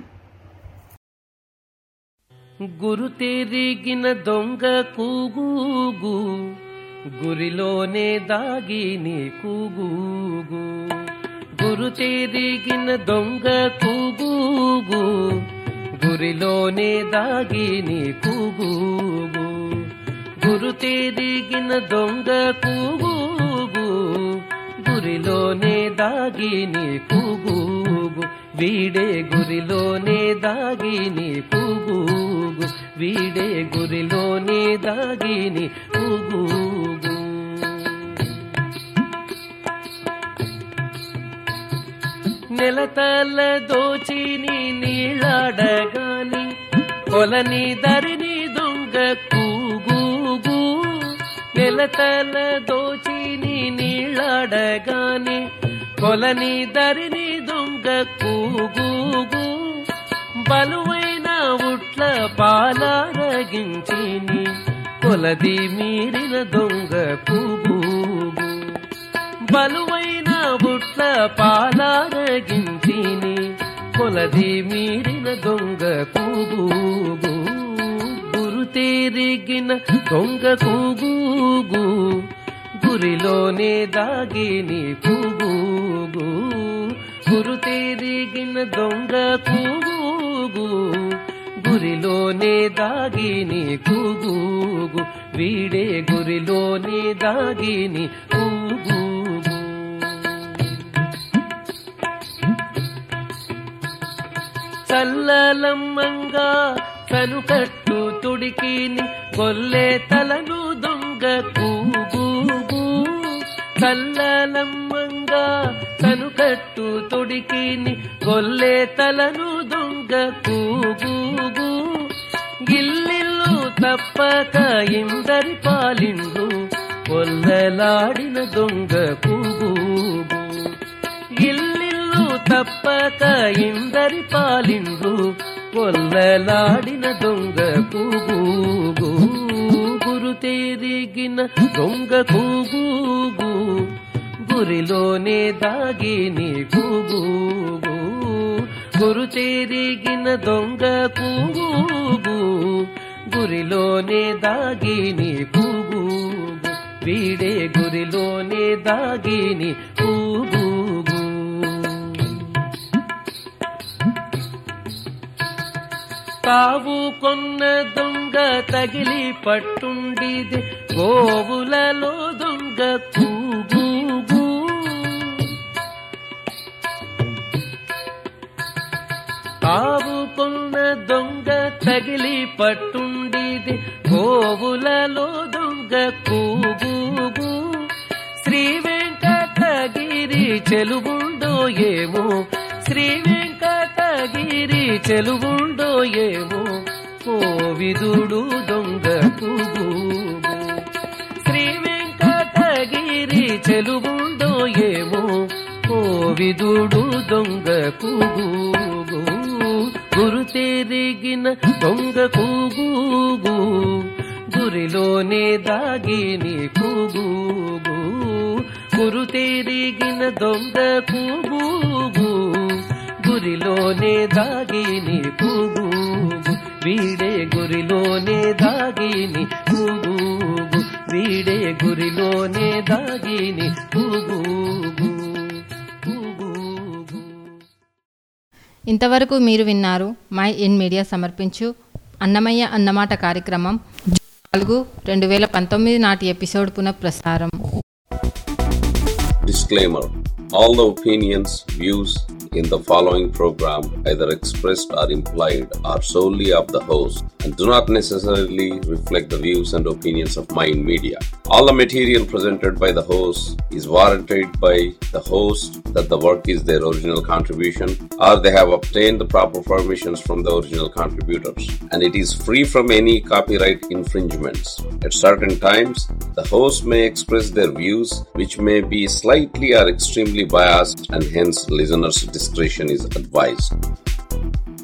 గురు తెరిగిన దొంగ కూగూగు గురిలోనే దాగి నీ కూగూగు గురు తెరిగిన దొంగ కూగూగు గురిలోనే దాగి నీ కూగూగు గురు తెరిగిన దొంగ కూగూగు గురిలోనే దాగి నీ కూగూగు వీడే గురిలోనే దాగి నీ కూగూగు వీడే గురిలోనే దాగి నీ కూగూగు నెలతల దోచి నీ నీళ్ళాడగాని కొలని దరిని దొంగ కూగూగు నెలతల దోచి నీ నీళ్ళాడగాని కొలని దరిని దొంగ కూగూగు బలువైన ఉట్ల పాలారగించిని కొలది మీరిన దొంగ కూగూగు బలువైన బుట్ల పాలారగించిని కొలది మీరిన దొంగ కూగూగు గురు తేరిగిన దొంగ కూగూగు గురిలోనే దాగిని కూగూగు గురు తేరిగిన దొంగ కూగూగు గురిలోనే దాగిని కూగూగు వీడే గురిలోనే దాగిని కూగూగు చల్లలమ్మంగా కనుకట్టు తుడికిని కొల్లే తలను దొంగ కూగూగు చల్లలమ్మంగా కనుకట్టు తొడికిని కొల్లే తలను దొంగ కూగూగు గిల్లిల్లు తప్పక ఇందరి పాలిండు కొల్లలాడిన దొంగ కూగూగు గిల్లిల్లు తప్పక ఇందరి పాలిండు కొల్లలాడిన దొంగ కూగూగు గురు తేరిగిన దొంగ కూగూగు గురిలోనే దాగిని కూగూగు గురు తేరిగిన దొంగ కూగూగు గురిలోనే దాగిని కూగూగు వీడే గురిలోనే దాగిని కూగు తావు కొన్న దొంగ తగిలి పట్టుండిది గోవులలో దొంగ కూగూగు తావు కొన్న దొంగ తగిలి పట్టుండిది గోవులలో దొంగ కూగూగు శ్రీ వెంకటగిరి చెలువుండో ఏమో శ్రీ వెంకటగిరి చెలువుండో ఏమో కోవిదుడు దొంగ కూగూగు శ్రీ వెంకటగిరి చెలువుండో ఏమో కోవిదుడు దొంగ కూగూగు గురు తెరిగిన దొంగ కూగూగు గురిలోనే దాగిని కూగూగు గురు తెరిగిన దొంగ కూగూగు గురిలోనే దాగిని కూగూగు వీడే గురిలోనే దాగిని కూగూగు వీడే గురిలోనే దాగిని కూగూగు ఇంతవరకు మీరు విన్నారు మై ఇన్ మీడియా సమర్పించు అన్నమయ్య అన్నమాట కార్యక్రమం జూన్ నాలుగు రెండు వేల పంతొమ్మిది నాటి ఎపిసోడ్ పునఃప్రసారం Disclaimer All the opinions, views in the following program, either expressed or implied, are solely of the host and do not necessarily reflect the views and opinions of Mind Media. All the material presented by the host is warranted by the host that the work is their original contribution or they have obtained the proper permissions from the original contributors and it is free from any copyright infringements. At certain times, the host may express their views which may be slightly or extremely biased and hence listeners' discretion is advised.